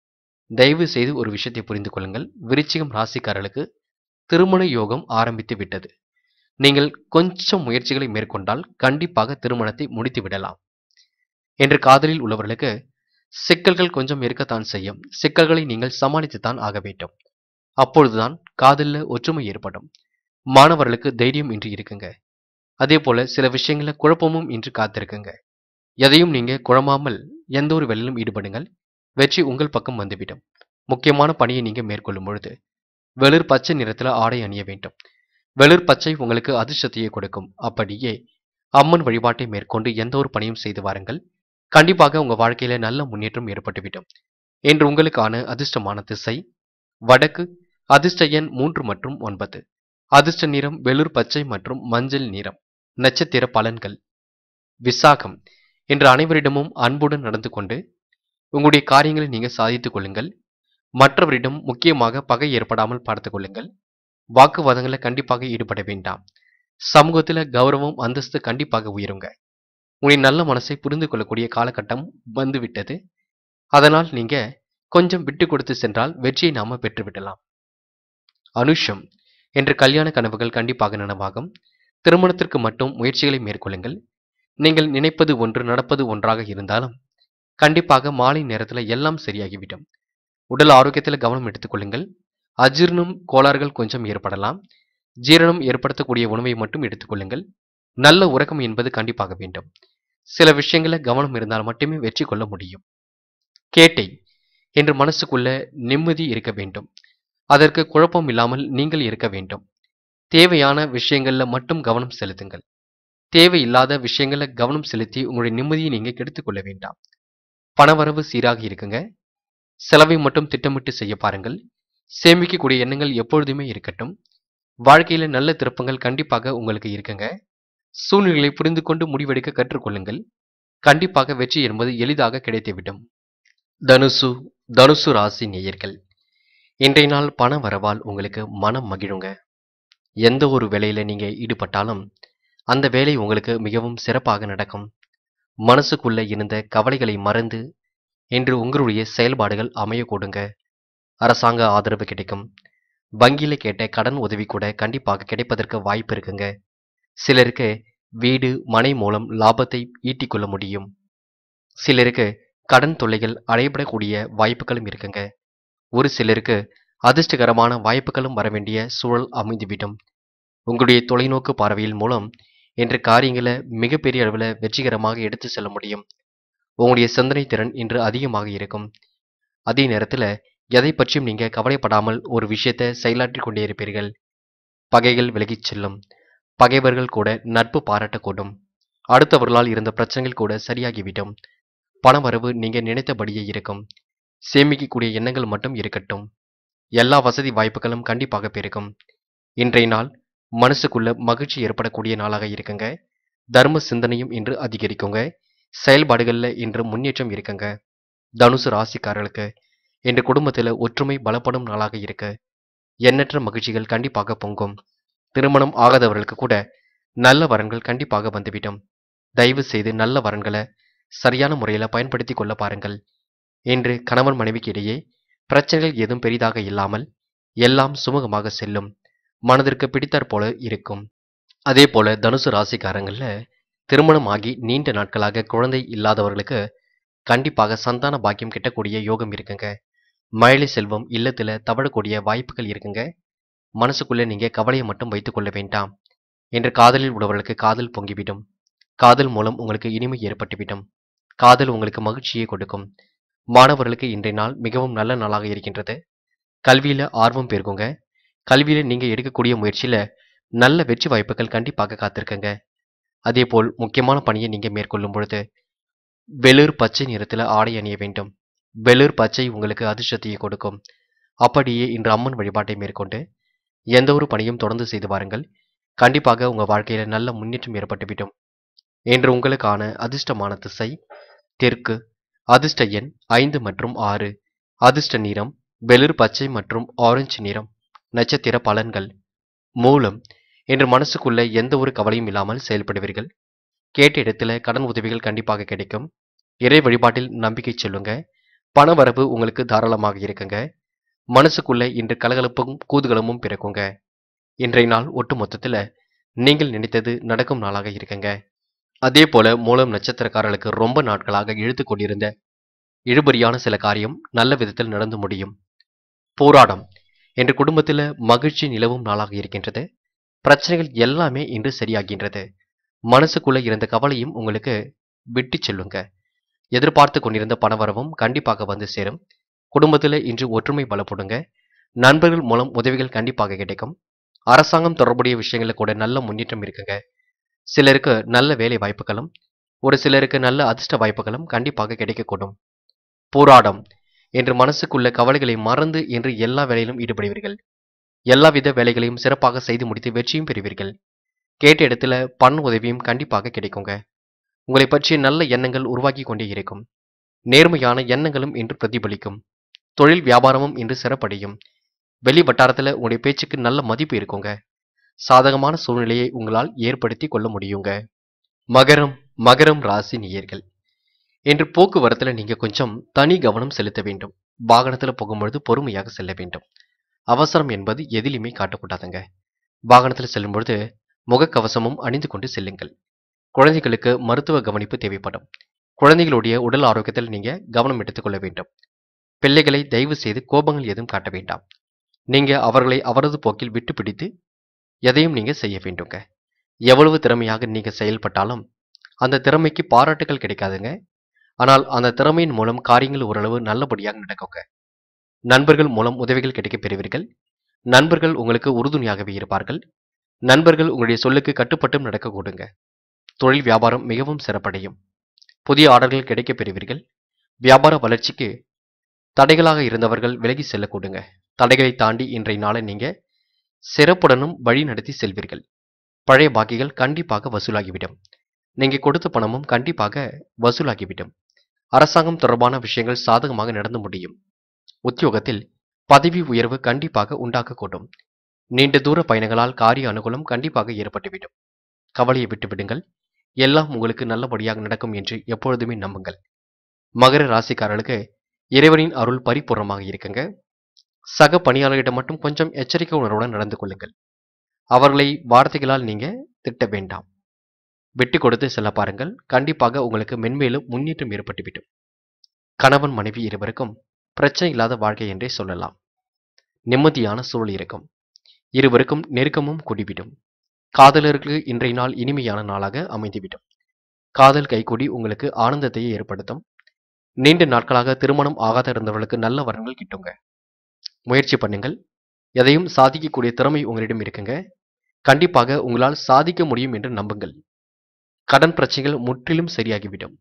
தயவு செய்து ஒரு விஷயத்தை புரிந்து கொள்ளுங்கள் விருச்சிகம் ராசிக்காரர்களுக்கு திருமண யோகம் ஆரம்பித்து விட்டது நீங்கள் கொஞ்சம் முயற்சிகளை மேற்கொண்டால் கண்டிப்பாக திருமணத்தை முடித்து விடலாம் என்று காதலில் உள்ளவர்களுக்கு சிக்கல்கள் கொஞ்சம் இருக்கத்தான் செய்யும் சிக்கல்களை நீங்கள் சமாளித்துத்தான் ஆக வேண்டும் அப்பொழுதுதான் காதலில் ஒற்றுமை ஏற்படும் மாணவர்களுக்கு தைரியம் இன்றி இருக்குங்க அதே போல சில விஷயங்கள குழப்பமும் இன்று காத்திருக்குங்க எதையும் நீங்க குழம்பாமல் எந்த ஒரு வேலையிலும் ஈடுபடுங்கள் வெற்றி உங்கள் பக்கம் வந்துவிடும் முக்கியமான பணியை நீங்க மேற்கொள்ளும் பொழுது வெளிர் பச்சை நிறத்துல ஆடை அணிய வேண்டும் வெளிர் பச்சை உங்களுக்கு அதிர்ஷ்டத்தையே கொடுக்கும் அப்படியே அம்மன் வழிபாட்டை மேற்கொண்டு எந்த ஒரு பணியும் செய்து வாருங்கள் கண்டிப்பாக உங்க வாழ்க்கையில நல்ல முன்னேற்றம் ஏற்பட்டுவிடும் என்று உங்களுக்கான அதிர்ஷ்டமான திசை வடக்கு அதிர்ஷ்ட எண் மூன்று மற்றும் ஒன்பது அதிர்ஷ்ட நிறம் வெளிர் பச்சை மற்றும் மஞ்சள் நிறம் நட்சத்திர பலன்கள் விசாகம் என்று அனைவரிடமும் அன்புடன் நடந்து கொண்டு உங்களுடைய காரியங்களை நீங்க சாதித்துக் கொள்ளுங்கள் மற்றவரிடம் முக்கியமாக பகை ஏற்படாமல் பார்த்துக் கொள்ளுங்கள் வாக்குவாதங்களை கண்டிப்பாக ஈடுபட வேண்டாம் சமூகத்துல கௌரவம் அந்தஸ்து கண்டிப்பாக உயருங்க உங்களுடைய நல்ல மனசை புரிந்து கொள்ளக்கூடிய காலகட்டம் வந்துவிட்டது அதனால் நீங்க கொஞ்சம் விட்டு கொடுத்து சென்றால் வெற்றியை நாம பெற்றுவிடலாம் அனுஷம் என்ற கல்யாண கனவுகள் கண்டிப்பாக நனவாகும் திருமணத்திற்கு மட்டும் முயற்சிகளை மேற்கொள்ளுங்கள் நீங்கள் நினைப்பது ஒன்று நடப்பது ஒன்றாக இருந்தாலும் கண்டிப்பாக மாலை நேரத்துல எல்லாம் சரியாகிவிடும் உடல் ஆரோக்கியத்தில் கவனம் எடுத்துக்கொள்ளுங்கள் அஜீர்ணம் கோளாறுகள் கொஞ்சம் ஏற்படலாம் ஜீரணம் ஏற்படுத்தக்கூடிய உணவை மட்டும் எடுத்துக்கொள்ளுங்கள் நல்ல உறக்கம் என்பது கண்டிப்பாக வேண்டும் சில விஷயங்கள கவனம் இருந்தால் மட்டுமே வெற்றி கொள்ள முடியும் கேட்டை என்று மனசுக்குள்ள நிம்மதி இருக்க வேண்டும் அதற்கு குழப்பம் இல்லாமல் நீங்கள் இருக்க வேண்டும் தேவையான விஷயங்கள்ல மட்டும் கவனம் செலுத்துங்கள் தேவையில்லாத விஷயங்கள கவனம் செலுத்தி உங்களுடைய நிம்மதியை நீங்க கெடுத்துக் கொள்ள வேண்டாம் பணவரவு சீராக இருக்குங்க செலவை மட்டும் திட்டமிட்டு செய்ய பாருங்கள் சேமிக்கக்கூடிய எண்ணங்கள் எப்பொழுதுமே இருக்கட்டும் வாழ்க்கையில நல்ல திருப்பங்கள் கண்டிப்பாக உங்களுக்கு இருக்குங்க சூழ்நிலைகளை புரிந்து கொண்டு முடிவெடுக்க கற்றுக்கொள்ளுங்கள் கண்டிப்பாக வெற்றி என்பது எளிதாக கிடைத்துவிடும் தனுசு தனுசு ராசி நேயர்கள் இன்றைய நாள் பண வரவால் உங்களுக்கு மனம் மகிழுங்க எந்த ஒரு வேலையில நீங்க ஈடுபட்டாலும் அந்த வேலை உங்களுக்கு மிகவும் சிறப்பாக நடக்கும் மனசுக்குள்ள இருந்த கவலைகளை மறந்து இன்று உங்களுடைய செயல்பாடுகள் அமைய கொடுங்க அரசாங்க ஆதரவு கிடைக்கும் வங்கியில கேட்ட கடன் உதவி கூட கண்டிப்பாக கிடைப்பதற்கு வாய்ப்பு இருக்குங்க சிலருக்கு வீடு மனை மூலம் லாபத்தை ஈட்டிக்கொள்ள முடியும் சிலருக்கு கடன் தொல்லைகள் அடைபடக்கூடிய வாய்ப்புகளும் இருக்குங்க ஒரு சிலருக்கு அதிர்ஷ்டகரமான வாய்ப்புகளும் வரவேண்டிய சூழல் அமைந்துவிடும் உங்களுடைய தொலைநோக்கு பார்வையில் மூலம் என்ற காரியங்களை மிகப்பெரிய அளவில் வெற்றிகரமாக எடுத்து செல்ல முடியும் உங்களுடைய சிந்தனை திறன் இன்று அதிகமாக இருக்கும் அதே நேரத்தில் எதை பற்றியும் நீங்க கவலைப்படாமல் ஒரு விஷயத்தை செயலாற்றிக் கொண்டே இருப்பீர்கள் பகைகள் விலகிச் செல்லும் பகைவர்கள் கூட நட்பு பாராட்டக்கூடும் அடுத்தவர்களால் இருந்த பிரச்சனைகள் கூட சரியாகிவிடும் பணவரவு நீங்க நினைத்தபடியே இருக்கும் சேமிக்கக்கூடிய எண்ணங்கள் மட்டும் இருக்கட்டும் எல்லா வசதி வாய்ப்புகளும் கண்டிப்பாக பெருகும் இன்றைய நாள் மனசுக்குள்ள மகிழ்ச்சி ஏற்படக்கூடிய நாளாக இருக்குங்க தர்ம சிந்தனையும் இன்று அதிகரிக்குங்க செயல்பாடுகள்ல இன்று முன்னேற்றம் இருக்குங்க தனுசு ராசிக்காரர்களுக்கு இன்று குடும்பத்தில் ஒற்றுமை பலப்படும் நாளாக இருக்கு எண்ணற்ற மகிழ்ச்சிகள் கண்டிப்பாக பொங்கும் திருமணம் ஆகாதவர்களுக்கு கூட நல்ல வரன்கள் கண்டிப்பாக வந்துவிடும் தயவு செய்து நல்ல வரன்களை சரியான முறையில் பயன்படுத்தி கொள்ள பாருங்கள் இன்று கணவன் மனைவிக்கு இடையே பிரச்சனைகள் எதுவும் பெரிதாக இல்லாமல் எல்லாம் சுமூகமாக செல்லும் மனதிற்கு பிடித்தாற் போல இருக்கும் அதே போல தனுசு ராசிக்காரங்கள்ல திருமணம் ஆகி நீண்ட நாட்களாக குழந்தை இல்லாதவர்களுக்கு கண்டிப்பாக சந்தான பாக்கியம் கிட்டக்கூடிய யோகம் இருக்குங்க மழலை செல்வம் இல்லத்துல தவழக்கூடிய வாய்ப்புகள் இருக்குங்க மனசுக்குள்ள நீங்க கவலையை மட்டும் வைத்துக் கொள்ள வேண்டாம் என்று காதலில் உள்ளவர்களுக்கு காதல் பொங்கிவிடும் காதல் மூலம் உங்களுக்கு இனிமை ஏற்பட்டுவிடும் காதல் உங்களுக்கு மகிழ்ச்சியை கொடுக்கும் மாணவர்களுக்கு இன்றைய நாள் மிகவும் நல்ல நாளாக இருக்கின்றது கல்வியில ஆர்வம் பெருகுங்க கல்வியில நீங்க எடுக்கக்கூடிய முயற்சியில நல்ல வெற்றி வாய்ப்புகள் கண்டிப்பாக காத்திருக்குங்க அதேபோல் முக்கியமான பணியை நீங்க மேற்கொள்ளும் பொழுது வெளிர் பச்சை நிறத்துல ஆடை அணிய வேண்டும் வெளிர் பச்சை உங்களுக்கு அதிர்ஷ்டத்தையே கொடுக்கும் அப்படியே இன்று அம்மன் வழிபாட்டை மேற்கொண்டு எந்த ஒரு பணியும் தொடர்ந்து செய்து வாருங்கள் கண்டிப்பாக உங்க வாழ்க்கையில நல்ல முன்னேற்றம் ஏற்பட்டுவிடும் என்று உங்களுக்கான அதிர்ஷ்டமான திசை தெற்கு அதிர்ஷ்ட எண் ஐந்து மற்றும் ஆறு அதிர்ஷ்ட நிறம் வெளிர் பச்சை மற்றும் ஆரஞ்சு நிறம் நட்சத்திர பலன்கள் மூலம் என்று மனசுக்குள்ள எந்த ஒரு கவலையும் இல்லாமல் செயல்படுவீர்கள் கேட்ட இடத்துல கடன் உதவிகள் கண்டிப்பாக கிடைக்கும் இறை வழிபாட்டில் நம்பிக்கை சொல்லுங்க பணவரவு உங்களுக்கு தாராளமாக இருக்குங்க மனசுக்குள்ள இன்று கலகலப்பும் கூதுகலமும் பிறக்குங்க இன்றைய நாள் ஒட்டு மொத்தத்துல நீங்கள் நினைத்தது நடக்கும் நாளாக இருக்குங்க அதே போல மூலம் நட்சத்திரக்காரர்களுக்கு ரொம்ப நாட்களாக இழுத்து கொண்டிருந்த இழுபறியான சில காரியம் நல்ல விதத்தில் நடந்து முடியும் போராடம் என்ற குடும்பத்தில் மகிழ்ச்சி நிலவும் நாளாக இருக்கின்றது பிரச்சனைகள் எல்லாமே இன்று சரியாகின்றது மனசுக்குள்ள இருந்த கவலையும் உங்களுக்கு விட்டு செல்லுங்க எதிர்பார்த்து கொண்டிருந்த பணவரவும் கண்டிப்பாக வந்து சேரும் குடும்பத்தில் இன்று ஒற்றுமை பலப்படுங்க நண்பர்கள் மூலம் உதவிகள் கண்டிப்பாக கிடைக்கும் அரசாங்கம் தொடர்புடைய விஷயங்களில் கூட நல்ல முன்னேற்றம் இருக்குங்க சிலருக்கு நல்ல வேலை வாய்ப்புகளும் ஒரு சிலருக்கு நல்ல அதிர்ஷ்ட வாய்ப்புகளும் கண்டிப்பாக கிடைக்கக்கூடும் போராடம் என்று மனசுக்குள்ள கவலைகளை மறந்து என்று எல்லா வேலையிலும் ஈடுபடுவீர்கள் எல்லாவித வேலைகளையும் சிறப்பாக செய்து முடித்து வெற்றியும் பெறுவீர்கள் கேட்ட இடத்துல பண உதவியும் கண்டிப்பாக கிடைக்குங்க உங்களை பற்றிய நல்ல எண்ணங்கள் உருவாக்கி கொண்டே இருக்கும் நேர்மையான எண்ணங்களும் இன்று பிரதிபலிக்கும் தொழில் வியாபாரமும் இன்று சிறப்படையும் வெளி வட்டாரத்தில் உங்களுடைய பேச்சுக்கு நல்ல மதிப்பு இருக்குங்க சாதகமான சூழ்நிலையை உங்களால் ஏற்படுத்தி கொள்ள முடியுங்க மகரம் மகரம் ராசி நேயர்கள் இன்று போக்குவரத்துல நீங்க கொஞ்சம் தனி கவனம் செலுத்த வேண்டும் வாகனத்துல போகும்பொழுது பொறுமையாக செல்ல வேண்டும் அவசரம் என்பது எதிலுமே காட்டக்கூடாதுங்க வாகனத்துல செல்லும் பொழுது முகக்கவசமும் அணிந்து கொண்டு செல்லுங்கள் குழந்தைகளுக்கு மருத்துவ கவனிப்பு தேவைப்படும் குழந்தைகளுடைய உடல் ஆரோக்கியத்தில் நீங்க கவனம் எடுத்துக்கொள்ள வேண்டும் பிள்ளைகளை தயவு செய்து கோபங்கள் எதுவும் காட்ட வேண்டாம் நீங்க அவர்களை அவரது போக்கில் விட்டு பிடித்து எதையும் நீங்க செய்ய வேண்டுங்க எவ்வளவு திறமையாக நீங்க செயல்பட்டாலும் அந்த திறமைக்கு பாராட்டுகள் கிடைக்காதுங்க ஆனால் அந்த திறமையின் மூலம் காரியங்கள் ஓரளவு நல்லபடியாக நடக்குங்க நண்பர்கள் மூலம் உதவிகள் கிடைக்கப் பெறுவீர்கள் நண்பர்கள் உங்களுக்கு உறுதுணையாகவே இருப்பார்கள் நண்பர்கள் உங்களுடைய சொல்லுக்கு கட்டுப்பட்டும் நடக்க கூடுங்க தொழில் வியாபாரம் மிகவும் சிறப்படையும் புதிய ஆர்டர்கள் கிடைக்கப் பெறுவீர்கள் வியாபார வளர்ச்சிக்கு தடைகளாக இருந்தவர்கள் விலகி செல்லக்கூடுங்க தடைகளை தாண்டி இன்றைய நாளை நீங்க சிறப்புடனும் வழி நடத்தி செல்வீர்கள் பழைய பாக்கிகள் கண்டிப்பாக வசூலாகிவிடும் நீங்க கொடுத்த பணமும் கண்டிப்பாக வசூலாகிவிடும் அரசாங்கம் தொடர்பான விஷயங்கள் சாதகமாக நடந்து முடியும் உத்தியோகத்தில் பதவி உயர்வு கண்டிப்பாக உண்டாக்கக்கூடும் நீண்ட தூர பயணங்களால் காரிய அனுகூலம் கண்டிப்பாக ஏற்பட்டுவிடும் கவலையை விட்டுவிடுங்கள் எல்லாம் உங்களுக்கு நல்லபடியாக நடக்கும் என்று எப்பொழுதுமே நம்புங்கள் மகர ராசிக்காரர்களுக்கு இறைவனின் அருள் பரிபூர்ணமாக இருக்குங்க சக பணியாளர்களிடம் மட்டும் கொஞ்சம் எச்சரிக்கை உணர்வுடன் நடந்து கொள்ளுங்கள் அவர்களை வார்த்தைகளால் நீங்க திட்ட வேண்டாம் விட்டு கொடுத்து செல்ல பாருங்கள் கண்டிப்பாக உங்களுக்கு மென்மேலும் முன்னேற்றம் ஏற்பட்டுவிடும் கணவன் மனைவி இருவருக்கும் பிரச்சனை இல்லாத வாழ்க்கை என்றே சொல்லலாம் நிம்மதியான சூழல் இருக்கும் இருவருக்கும் நெருக்கமும் கூடிவிடும் காதலர்களுக்கு இன்றைய நாள் இனிமையான நாளாக அமைந்துவிடும் காதல் கைகூடி உங்களுக்கு ஆனந்தத்தையே ஏற்படுத்தும் நீண்ட நாட்களாக திருமணம் ஆகாத இருந்தவர்களுக்கு நல்ல வரங்கள் கிட்டுங்க முயற்சி பண்ணுங்கள் எதையும் சாதிக்கக்கூடிய திறமை உங்களிடம் இருக்குங்க கண்டிப்பாக உங்களால் சாதிக்க முடியும் என்று நம்புங்கள் கடன் பிரச்சனைகள் முற்றிலும் சரியாகிவிடும்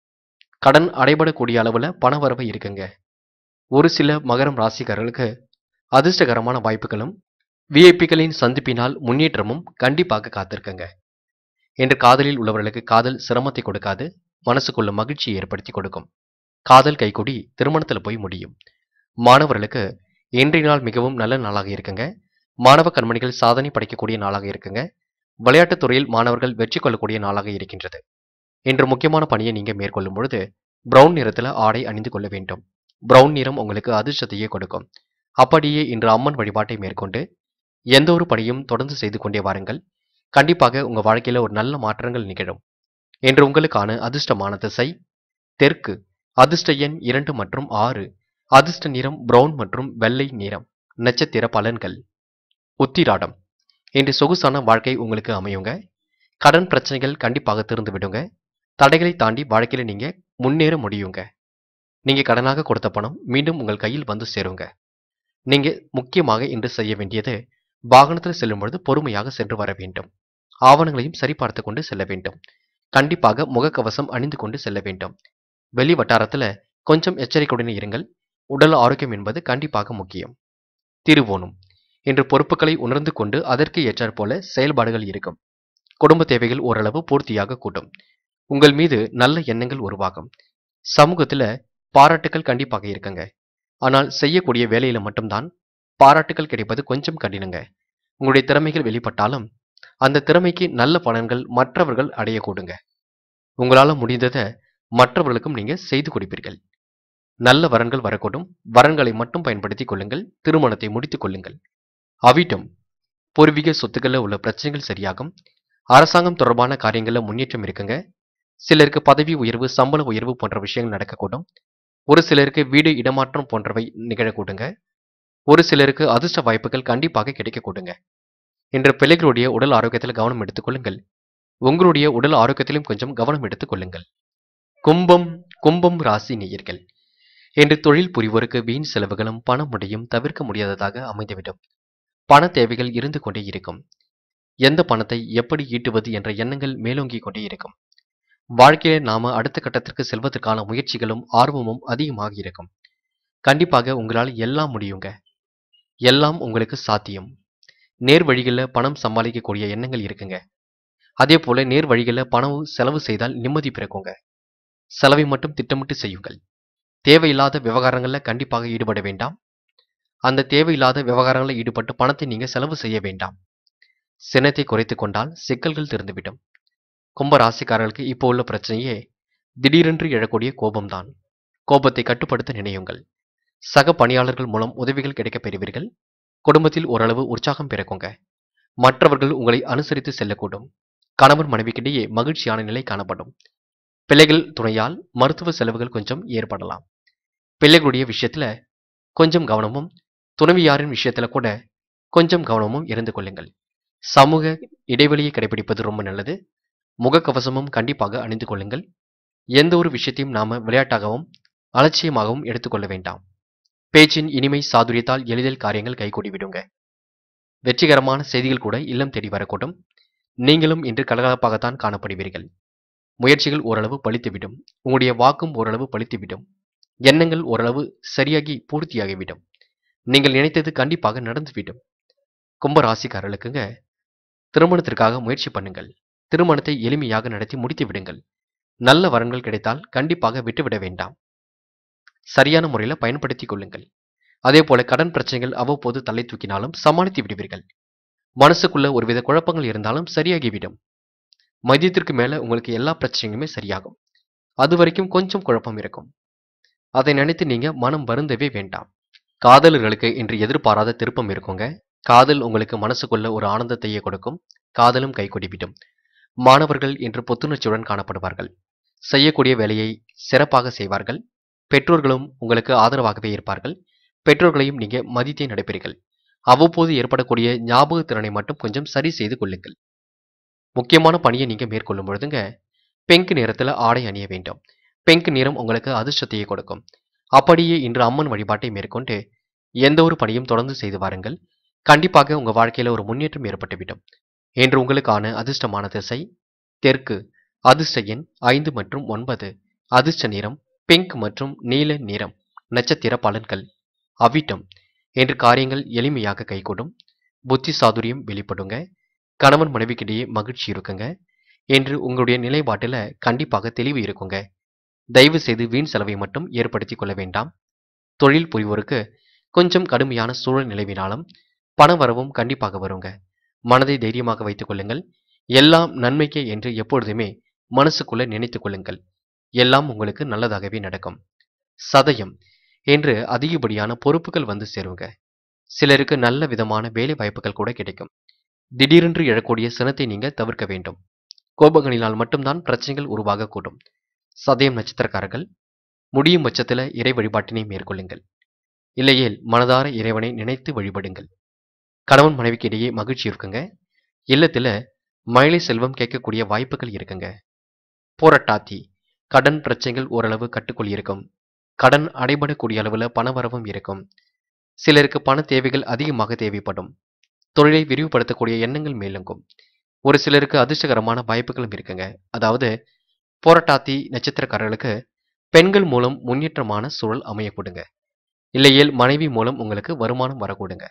கடன் அடைபடக்கூடிய அளவுல பண வரவு இருக்குங்க ஒரு சில மகரம் ராசிக்காரர்களுக்கு அதிர்ஷ்டகரமான வாய்ப்புகளும் விஐபிகளின் சந்திப்பினால் முன்னேற்றமும் கண்டிப்பாக காத்திருக்குங்க என்று காதலில் உள்ளவர்களுக்கு காதல் சிரமத்தை கொடுக்காது மனசுக்குள்ள மகிழ்ச்சியை ஏற்படுத்தி கொடுக்கும் காதல் கைகூடி திருமணத்தில் போய் முடியும் மாணவர்களுக்கு இன்றைய நாள் மிகவும் நல்ல நாளாக இருக்குங்க மாணவ கண்மணிகள் சாதனை படைக்கக்கூடிய நாளாக இருக்குங்க விளையாட்டுத் துறையில் மாணவர்கள் வெற்றி கொள்ளக்கூடிய நாளாக இருக்கின்றது இன்று முக்கியமான பணியை நீங்க மேற்கொள்ளும் பொழுது பிரவுன் நிறத்துல ஆடை அணிந்து கொள்ள வேண்டும் பிரவுன் நிறம் உங்களுக்கு அதிர்ஷ்டத்தையே கொடுக்கும் அப்படியே இன்று அம்மன் வழிபாட்டை மேற்கொண்டு எந்த ஒரு பணியும் தொடர்ந்து செய்து கொண்டே வாருங்கள் கண்டிப்பாக உங்க வாழ்க்கையில ஒரு நல்ல மாற்றங்கள் நிகழும் என்று உங்களுக்கான அதிர்ஷ்டமான திசை தெற்கு அதிர்ஷ்ட எண் இரண்டு மற்றும் ஆறு அதிர்ஷ்ட நிறம் பிரவுன் மற்றும் வெள்ளை நிறம் நட்சத்திர பலன்கள் உத்திராடம் இன்று சொகுசான வாழ்க்கை உங்களுக்கு அமையுங்க கடன் பிரச்சனைகள் கண்டிப்பாக தீர்ந்து விடுங்க தடைகளை தாண்டி வாழ்க்கையில நீங்க முன்னேற முடியுங்க நீங்க கடனாக கொடுத்த பணம் மீண்டும் உங்கள் கையில் வந்து சேருங்க நீங்க முக்கியமாக இன்று செய்ய வேண்டியது வாகனத்தில் செல்லும் பொழுது பொறுமையாக சென்று வர வேண்டும் ஆவணங்களையும் சரிபார்த்து கொண்டு செல்ல வேண்டும் கண்டிப்பாக முகக்கவசம் அணிந்து கொண்டு செல்ல வேண்டும் வெளி வட்டாரத்துல கொஞ்சம் எச்சரிக்கையுடன் இருங்கள் உடல் ஆரோக்கியம் என்பது கண்டிப்பாக முக்கியம் திருவோணம் இன்று பொறுப்புகளை உணர்ந்து கொண்டு அதற்கு ஏற்றாற் போல செயல்பாடுகள் இருக்கும் குடும்ப தேவைகள் ஓரளவு பூர்த்தியாக கூட்டும் உங்கள் மீது நல்ல எண்ணங்கள் உருவாகும் சமூகத்துல பாராட்டுக்கள் கண்டிப்பாக இருக்குங்க ஆனால் செய்யக்கூடிய வேலையில மட்டும்தான் பாராட்டுக்கள் கிடைப்பது கொஞ்சம் கடினங்க உங்களுடைய திறமைகள் வெளிப்பட்டாலும் அந்த திறமைக்கு நல்ல பலன்கள் மற்றவர்கள் அடையக்கூடுங்க உங்களால முடிந்ததை மற்றவர்களுக்கும் நீங்க செய்து கொடுப்பீர்கள் நல்ல வரன்கள் வரக்கூடும் வரன்களை மட்டும் பயன்படுத்திக் கொள்ளுங்கள் திருமணத்தை முடித்துக் கொள்ளுங்கள் அவிட்டம் பூர்வீக சொத்துக்களில் உள்ள பிரச்சனைகள் சரியாகும் அரசாங்கம் தொடர்பான காரியங்கள்ல முன்னேற்றம் இருக்குங்க சிலருக்கு பதவி உயர்வு சம்பள உயர்வு போன்ற விஷயங்கள் நடக்கக்கூடும் ஒரு சிலருக்கு வீடு இடமாற்றம் போன்றவை நிகழக்கூடுங்க ஒரு சிலருக்கு அதிர்ஷ்ட வாய்ப்புகள் கண்டிப்பாக கிடைக்கக்கூடுங்க இன்று பிள்ளைகளுடைய உடல் ஆரோக்கியத்தில் கவனம் எடுத்துக்கொள்ளுங்கள் உங்களுடைய உடல் ஆரோக்கியத்திலும் கொஞ்சம் கவனம் எடுத்துக் கொள்ளுங்கள் கும்பம் கும்பம் ராசி நேயர்கள் என்று தொழில் புரிவோருக்கு வீண் செலவுகளும் பண முடையும் தவிர்க்க முடியாததாக அமைந்துவிடும் பண தேவைகள் இருந்து கொண்டே இருக்கும் எந்த பணத்தை எப்படி ஈட்டுவது என்ற எண்ணங்கள் மேலோங்கிக் கொண்டே இருக்கும் வாழ்க்கையில நாம அடுத்த கட்டத்திற்கு செல்வதற்கான முயற்சிகளும் ஆர்வமும் அதிகமாக இருக்கும் கண்டிப்பாக உங்களால் எல்லாம் முடியுங்க எல்லாம் உங்களுக்கு சாத்தியம் நேர் வழிகளில் பணம் சமாளிக்கக்கூடிய எண்ணங்கள் இருக்குங்க அதே போல நேர் வழிகளில் பணம் செலவு செய்தால் நிம்மதி பிறக்குங்க செலவை மட்டும் திட்டமிட்டு செய்யுங்கள் தேவையில்லாத விவகாரங்கள்ல கண்டிப்பாக ஈடுபட வேண்டாம் அந்த தேவையில்லாத விவகாரங்களில் ஈடுபட்டு பணத்தை நீங்க செலவு செய்ய வேண்டாம் சினத்தை குறைத்து கொண்டால் சிக்கல்கள் திறந்துவிடும் கும்ப ராசிக்காரர்களுக்கு இப்போ உள்ள பிரச்சனையே திடீரென்று எழக்கூடிய கோபம்தான் கோபத்தை கட்டுப்படுத்த நினையுங்கள் சக பணியாளர்கள் மூலம் உதவிகள் கிடைக்கப் பெறுவீர்கள் குடும்பத்தில் ஓரளவு உற்சாகம் பிறக்குங்க மற்றவர்கள் உங்களை அனுசரித்து செல்லக்கூடும் கணவன் மனைவிக்கிடையே மகிழ்ச்சியான நிலை காணப்படும் பிள்ளைகள் துணையால் மருத்துவ செலவுகள் கொஞ்சம் ஏற்படலாம் பிள்ளைகளுடைய விஷயத்துல கொஞ்சம் கவனமும் துணைவியாரின் விஷயத்துல கூட கொஞ்சம் கவனமும் இருந்து கொள்ளுங்கள் சமூக இடைவெளியை கடைபிடிப்பது ரொம்ப நல்லது முகக்கவசமும் கண்டிப்பாக அணிந்து கொள்ளுங்கள் எந்த ஒரு விஷயத்தையும் நாம விளையாட்டாகவும் அலட்சியமாகவும் எடுத்துக்கொள்ள வேண்டாம் பேச்சின் இனிமை சாதுரியத்தால் எளிதில் காரியங்கள் கைகூடி விடுங்க வெற்றிகரமான செய்திகள் கூட இல்லம் தேடி வரக்கூடும் நீங்களும் இன்று கலகலப்பாகத்தான் காணப்படுவீர்கள் முயற்சிகள் ஓரளவு பலித்துவிடும் உங்களுடைய வாக்கும் ஓரளவு பலித்துவிடும் எண்ணங்கள் ஓரளவு சரியாகி பூர்த்தியாகிவிடும் நீங்கள் நினைத்தது கண்டிப்பாக நடந்துவிடும் கும்ப ராசிக்காரர்களுக்குங்க திருமணத்திற்காக முயற்சி பண்ணுங்கள் திருமணத்தை எளிமையாக நடத்தி முடித்து விடுங்கள் நல்ல வரன்கள் கிடைத்தால் கண்டிப்பாக விட்டுவிட வேண்டாம் சரியான முறையில் பயன்படுத்திக் கொள்ளுங்கள் அதே போல கடன் பிரச்சனைகள் அவ்வப்போது தலை தூக்கினாலும் சமாளித்து விடுவீர்கள் மனசுக்குள்ள ஒருவித குழப்பங்கள் இருந்தாலும் சரியாகிவிடும் மதியத்திற்கு மேல உங்களுக்கு எல்லா பிரச்சனைகளுமே சரியாகும் அது வரைக்கும் கொஞ்சம் குழப்பம் இருக்கும் அதை நினைத்து நீங்க மனம் வருந்தவே வேண்டாம் காதலர்களுக்கு இன்று எதிர்பாராத திருப்பம் இருக்குங்க காதல் உங்களுக்கு மனசுக்குள்ள ஒரு ஆனந்தத்தையே கொடுக்கும் காதலும் கைகொடிவிடும் மாணவர்கள் இன்று புத்துணர்ச்சியுடன் காணப்படுவார்கள் செய்யக்கூடிய வேலையை சிறப்பாக செய்வார்கள் பெற்றோர்களும் உங்களுக்கு ஆதரவாகவே இருப்பார்கள் பெற்றோர்களையும் நீங்க மதித்தே நடைபெறுங்கள் அவ்வப்போது ஏற்படக்கூடிய ஞாபக திறனை மட்டும் கொஞ்சம் சரி செய்து கொள்ளுங்கள் முக்கியமான பணியை நீங்க மேற்கொள்ளும் பொழுதுங்க பெங்க் நிறத்துல ஆடை அணிய வேண்டும் பெங்க் நிறம் உங்களுக்கு அதிர்ஷ்டத்தையே கொடுக்கும் அப்படியே இன்று அம்மன் வழிபாட்டை மேற்கொண்டு எந்த ஒரு பணியும் தொடர்ந்து செய்து வாருங்கள் கண்டிப்பாக உங்க வாழ்க்கையில ஒரு முன்னேற்றம் ஏற்பட்டுவிடும் என்று உங்களுக்கான அதிர்ஷ்டமான திசை தெற்கு அதிர்ஷ்ட எண் ஐந்து மற்றும் ஒன்பது அதிர்ஷ்ட நிறம் பிங்க் மற்றும் நீல நிறம் நட்சத்திர பலன்கள் அவிட்டம் என்று காரியங்கள் எளிமையாக கைகூடும் புத்தி சாதுரியம் வெளிப்படுங்க கணவன் மனைவிக்கிடையே மகிழ்ச்சி இருக்குங்க என்று உங்களுடைய நிலைப்பாட்டில் கண்டிப்பாக தெளிவு இருக்குங்க தயவு செய்து வீண் செலவை மட்டும் ஏற்படுத்திக் கொள்ள வேண்டாம் தொழில் புரிவோருக்கு கொஞ்சம் கடுமையான சூழல் நிலவினாலும் பண வரவும் கண்டிப்பாக வருங்க மனதை தைரியமாக வைத்துக் கொள்ளுங்கள் எல்லாம் நன்மைக்கே என்று எப்பொழுதுமே மனசுக்குள்ள நினைத்துக் கொள்ளுங்கள் எல்லாம் உங்களுக்கு நல்லதாகவே நடக்கும் சதயம் என்று அதிகப்படியான பொறுப்புகள் வந்து சேருங்க சிலருக்கு நல்ல விதமான வேலை வாய்ப்புகள் கூட கிடைக்கும் திடீரென்று எழக்கூடிய சினத்தை நீங்க தவிர்க்க வேண்டும் கோபங்களினால் மட்டும்தான் பிரச்சனைகள் உருவாகக்கூடும் சதயம் நட்சத்திரக்காரர்கள் முடியும் பட்சத்தில் இறை வழிபாட்டினை மேற்கொள்ளுங்கள் இல்லையேல் மனதார இறைவனை நினைத்து வழிபடுங்கள் கணவன் மனைவிக்கு இடையே மகிழ்ச்சி இருக்குங்க இல்லத்துல மழை செல்வம் கேட்கக்கூடிய வாய்ப்புகள் இருக்குங்க போராட்டாத்தி கடன் பிரச்சனைகள் ஓரளவு கட்டுக்குள் இருக்கும் கடன் அடைபடக்கூடிய அளவில் பணவரவும் இருக்கும் சிலருக்கு பண தேவைகள் அதிகமாக தேவைப்படும் தொழிலை விரிவுபடுத்தக்கூடிய எண்ணங்கள் மேலோங்கும் ஒரு சிலருக்கு அதிர்ஷ்டகரமான வாய்ப்புகளும் இருக்குங்க அதாவது போராட்டாத்தி நட்சத்திரக்காரர்களுக்கு பெண்கள் மூலம் முன்னேற்றமான சூழல் அமையக்கூடுங்க இல்லையேல் மனைவி மூலம் உங்களுக்கு வருமானம் வரக்கூடுங்க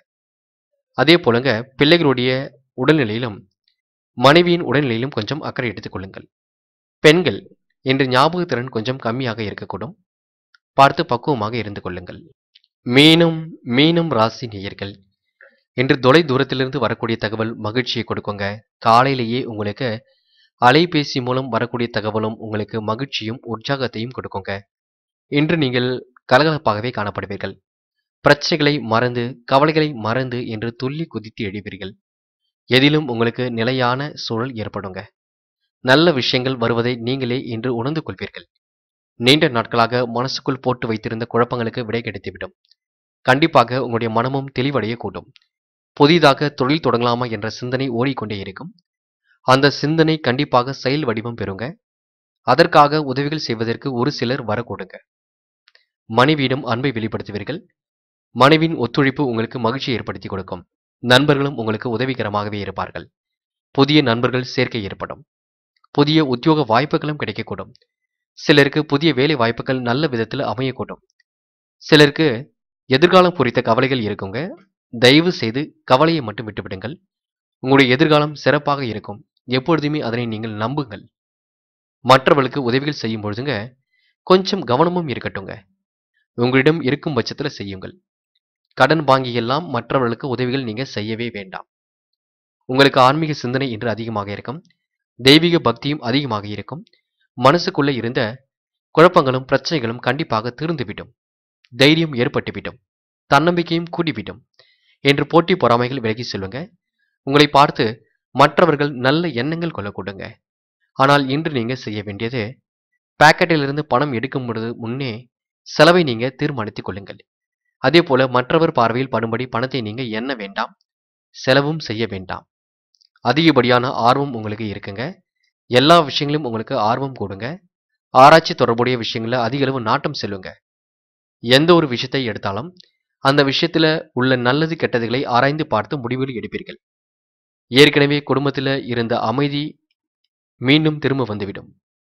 அதே போலங்க பிள்ளைகளுடைய உடல்நிலையிலும் மனைவியின் உடல்நிலையிலும் கொஞ்சம் அக்கறை எடுத்துக்கொள்ளுங்கள் பெண்கள் இன்று ஞாபகத்திறன் கொஞ்சம் கம்மியாக இருக்கக்கூடும் பார்த்து பக்குவமாக இருந்து கொள்ளுங்கள் மீனும் மீனும் ராசி நேயர்கள் இன்று தொலை தூரத்திலிருந்து வரக்கூடிய தகவல் மகிழ்ச்சியை கொடுக்குங்க காலையிலேயே உங்களுக்கு அலைபேசி மூலம் வரக்கூடிய தகவலும் உங்களுக்கு மகிழ்ச்சியும் உற்சாகத்தையும் கொடுக்குங்க இன்று நீங்கள் கலகலப்பாகவே காணப்படுவீர்கள் பிரச்சனைகளை மறந்து கவலைகளை மறந்து என்று துள்ளி குதித்து எழுவீர்கள் எதிலும் உங்களுக்கு நிலையான சூழல் ஏற்படுங்க நல்ல விஷயங்கள் வருவதை நீங்களே இன்று உணர்ந்து கொள்வீர்கள் நீண்ட நாட்களாக மனசுக்குள் போட்டு வைத்திருந்த குழப்பங்களுக்கு விடை கிடைத்துவிடும் கண்டிப்பாக உங்களுடைய மனமும் தெளிவடைய கூடும் புதிதாக தொழில் தொடங்கலாமா என்ற சிந்தனை ஓடிக்கொண்டே இருக்கும் அந்த சிந்தனை கண்டிப்பாக செயல் வடிவம் பெறுங்க அதற்காக உதவிகள் செய்வதற்கு ஒரு சிலர் வரக்கூடுங்க மனைவியிடம் அன்பை வெளிப்படுத்துவீர்கள் மனைவியின் ஒத்துழைப்பு உங்களுக்கு மகிழ்ச்சி ஏற்படுத்தி கொடுக்கும் நண்பர்களும் உங்களுக்கு உதவிகரமாகவே இருப்பார்கள் புதிய நண்பர்கள் சேர்க்கை ஏற்படும் புதிய உத்தியோக வாய்ப்புகளும் கிடைக்கக்கூடும் சிலருக்கு புதிய வேலை வாய்ப்புகள் நல்ல விதத்தில் அமையக்கூடும் சிலருக்கு எதிர்காலம் குறித்த கவலைகள் இருக்குங்க தயவு செய்து கவலையை மட்டும் விட்டுவிடுங்கள் உங்களுடைய எதிர்காலம் சிறப்பாக இருக்கும் எப்பொழுதுமே அதனை நீங்கள் நம்புங்கள் மற்றவர்களுக்கு உதவிகள் செய்யும் பொழுதுங்க கொஞ்சம் கவனமும் இருக்கட்டுங்க உங்களிடம் இருக்கும் பட்சத்தில் செய்யுங்கள் கடன் வாங்கி எல்லாம் மற்றவர்களுக்கு உதவிகள் நீங்க செய்யவே வேண்டாம் உங்களுக்கு ஆன்மீக சிந்தனை இன்று அதிகமாக இருக்கும் தெய்வீக பக்தியும் அதிகமாக இருக்கும் மனசுக்குள்ள இருந்த குழப்பங்களும் பிரச்சனைகளும் கண்டிப்பாக தீர்ந்துவிடும் தைரியம் ஏற்பட்டுவிடும் தன்னம்பிக்கையும் கூடிவிடும் என்று போட்டி பொறாமைகள் விலகி செல்லுங்க உங்களை பார்த்து மற்றவர்கள் நல்ல எண்ணங்கள் கொள்ளக்கூடுங்க ஆனால் இன்று நீங்க செய்ய வேண்டியது பாக்கெட்டிலிருந்து பணம் எடுக்கும் பொழுது முன்னே செலவை நீங்க தீர்மானித்துக் கொள்ளுங்கள் அதே போல மற்றவர் பார்வையில் படும்படி பணத்தை நீங்க எண்ண வேண்டாம் செலவும் செய்ய வேண்டாம் அதிகப்படியான ஆர்வம் உங்களுக்கு இருக்குங்க எல்லா விஷயங்களும் உங்களுக்கு ஆர்வம் கொடுங்க ஆராய்ச்சி தொடர்புடைய விஷயங்கள அதிக அளவு நாட்டம் செல்லுங்க எந்த ஒரு விஷயத்தை எடுத்தாலும் அந்த விஷயத்துல உள்ள நல்லது கெட்டதுகளை ஆராய்ந்து பார்த்து முடிவுகள் எடுப்பீர்கள் ஏற்கனவே குடும்பத்துல இருந்த அமைதி மீண்டும் திரும்ப வந்துவிடும்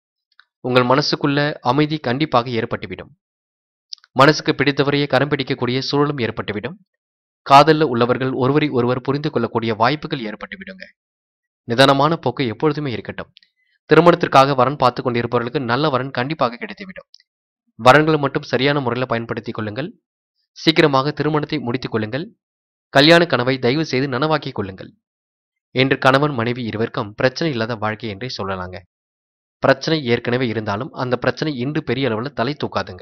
உங்கள் மனசுக்குள்ள அமைதி கண்டிப்பாக ஏற்பட்டுவிடும் மனசுக்கு பிடித்தவரையே கரம் பிடிக்கக்கூடிய சூழலும் ஏற்பட்டுவிடும் காதல்ல உள்ளவர்கள் ஒருவரை ஒருவர் புரிந்து கொள்ளக்கூடிய வாய்ப்புகள் ஏற்பட்டுவிடுங்க நிதானமான போக்கு எப்பொழுதுமே இருக்கட்டும் திருமணத்திற்காக வரன் பார்த்து கொண்டிருப்பவர்களுக்கு நல்ல வரன் கண்டிப்பாக கிடைத்துவிடும் வரன்களை மட்டும் சரியான முறையில் பயன்படுத்திக் கொள்ளுங்கள் சீக்கிரமாக திருமணத்தை முடித்துக் கொள்ளுங்கள் கல்யாண கனவை தயவு செய்து நனவாக்கிக் கொள்ளுங்கள் என்று கணவன் மனைவி இருவருக்கும் பிரச்சனை இல்லாத வாழ்க்கை என்றே சொல்லலாங்க பிரச்சனை ஏற்கனவே இருந்தாலும் அந்த பிரச்சனை இன்று பெரிய அளவில் தலை தூக்காதுங்க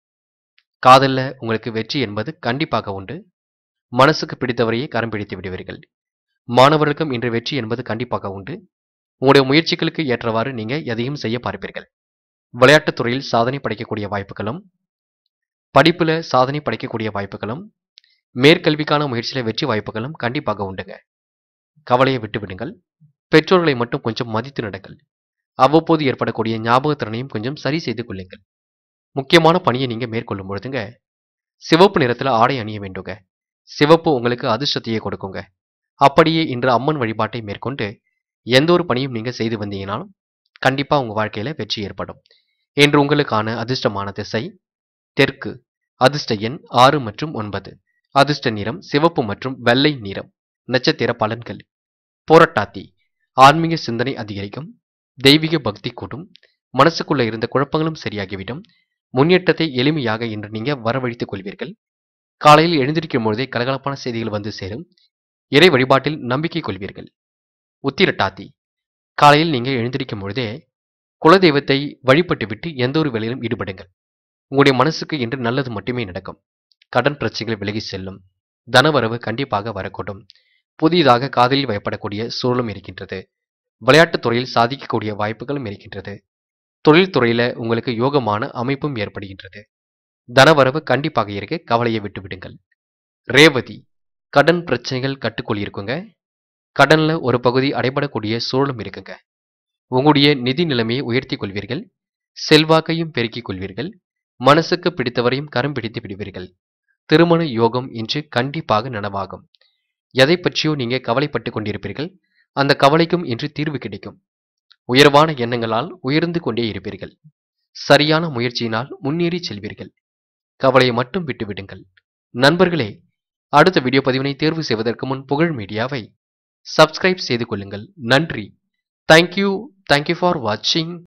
காதல்ல உங்களுக்கு வெற்றி என்பது கண்டிப்பாக உண்டு மனசுக்கு பிடித்தவரையே கரம் பிடித்து விடுவீர்கள் மாணவர்களுக்கும் இன்று வெற்றி என்பது கண்டிப்பாக உண்டு உங்களுடைய முயற்சிகளுக்கு ஏற்றவாறு நீங்க எதையும் செய்ய பார்ப்பீர்கள் விளையாட்டுத் துறையில் சாதனை படைக்கக்கூடிய வாய்ப்புகளும் படிப்புல சாதனை படைக்கக்கூடிய வாய்ப்புகளும் மேற்கல்விக்கான முயற்சியில வெற்றி வாய்ப்புகளும் கண்டிப்பாக உண்டுங்க கவலையை விட்டு விடுங்கள் பெற்றோர்களை மட்டும் கொஞ்சம் மதித்து நடங்கள் அவ்வப்போது ஏற்படக்கூடிய ஞாபகத்திறனையும் கொஞ்சம் சரி செய்து கொள்ளுங்கள் முக்கியமான பணியை நீங்க மேற்கொள்ளும் பொழுதுங்க சிவப்பு நிறத்துல ஆடை அணிய வேண்டுங்க சிவப்பு உங்களுக்கு அதிர்ஷ்டத்தையே கொடுக்குங்க அப்படியே இன்று அம்மன் வழிபாட்டை மேற்கொண்டு எந்த ஒரு பணியும் நீங்க செய்து வந்தீங்கனாலும் கண்டிப்பா உங்க வாழ்க்கையில வெற்றி ஏற்படும் என்று உங்களுக்கான அதிர்ஷ்டமான திசை தெற்கு அதிர்ஷ்ட எண் ஆறு மற்றும் ஒன்பது அதிர்ஷ்ட நிறம் சிவப்பு மற்றும் வெள்ளை நிறம் நட்சத்திர பலன்கள் போராட்டாத்தி ஆன்மீக சிந்தனை அதிகரிக்கும் தெய்வீக பக்தி கூடும் மனசுக்குள்ள இருந்த குழப்பங்களும் சரியாகிவிடும் முன்னேற்றத்தை எளிமையாக இன்று நீங்க வரவழைத்துக் கொள்வீர்கள் காலையில் எழுந்திருக்கும் பொழுதே கலகலப்பான செய்திகள் வந்து சேரும் இறை வழிபாட்டில் நம்பிக்கை கொள்வீர்கள் உத்திரட்டாத்தி காலையில் நீங்க எழுந்திருக்கும் பொழுதே குலதெய்வத்தை வழிபட்டு விட்டு எந்த ஒரு வேலையிலும் ஈடுபடுங்கள் உங்களுடைய மனசுக்கு இன்று நல்லது மட்டுமே நடக்கும் கடன் பிரச்சனைகள் விலகி செல்லும் தனவரவு கண்டிப்பாக வரக்கூடும் புதிதாக காதலில் வயப்படக்கூடிய சூழலும் இருக்கின்றது விளையாட்டுத் துறையில் சாதிக்கக்கூடிய வாய்ப்புகளும் இருக்கின்றது தொழில் துறையில உங்களுக்கு யோகமான அமைப்பும் ஏற்படுகின்றது தனவரவு கண்டிப்பாக இருக்கு கவலையை விட்டு விடுங்கள் ரேவதி கடன் பிரச்சனைகள் கட்டுக்குள் இருக்குங்க கடன்ல ஒரு பகுதி அடைபடக்கூடிய சூழலும் இருக்குங்க உங்களுடைய நிதி நிலைமையை உயர்த்திக் கொள்வீர்கள் செல்வாக்கையும் பெருக்கிக் கொள்வீர்கள் மனசுக்கு பிடித்தவரையும் கரம் பிடித்து விடுவீர்கள் திருமண யோகம் இன்று கண்டிப்பாக நனவாகும் எதை பற்றியோ நீங்க கவலைப்பட்டு கொண்டிருப்பீர்கள் அந்த கவலைக்கும் இன்று தீர்வு கிடைக்கும் உயர்வான எண்ணங்களால் உயர்ந்து கொண்டே இருப்பீர்கள் சரியான முயற்சியினால் முன்னேறி செல்வீர்கள் கவலையை மட்டும் விட்டுவிடுங்கள் நண்பர்களே அடுத்த வீடியோ பதிவினை தேர்வு செய்வதற்கு முன் புகழ் மீடியாவை சப்ஸ்கிரைப் செய்து கொள்ளுங்கள் நன்றி தேங்க்யூ தேங்க்யூ ஃபார் வாட்சிங்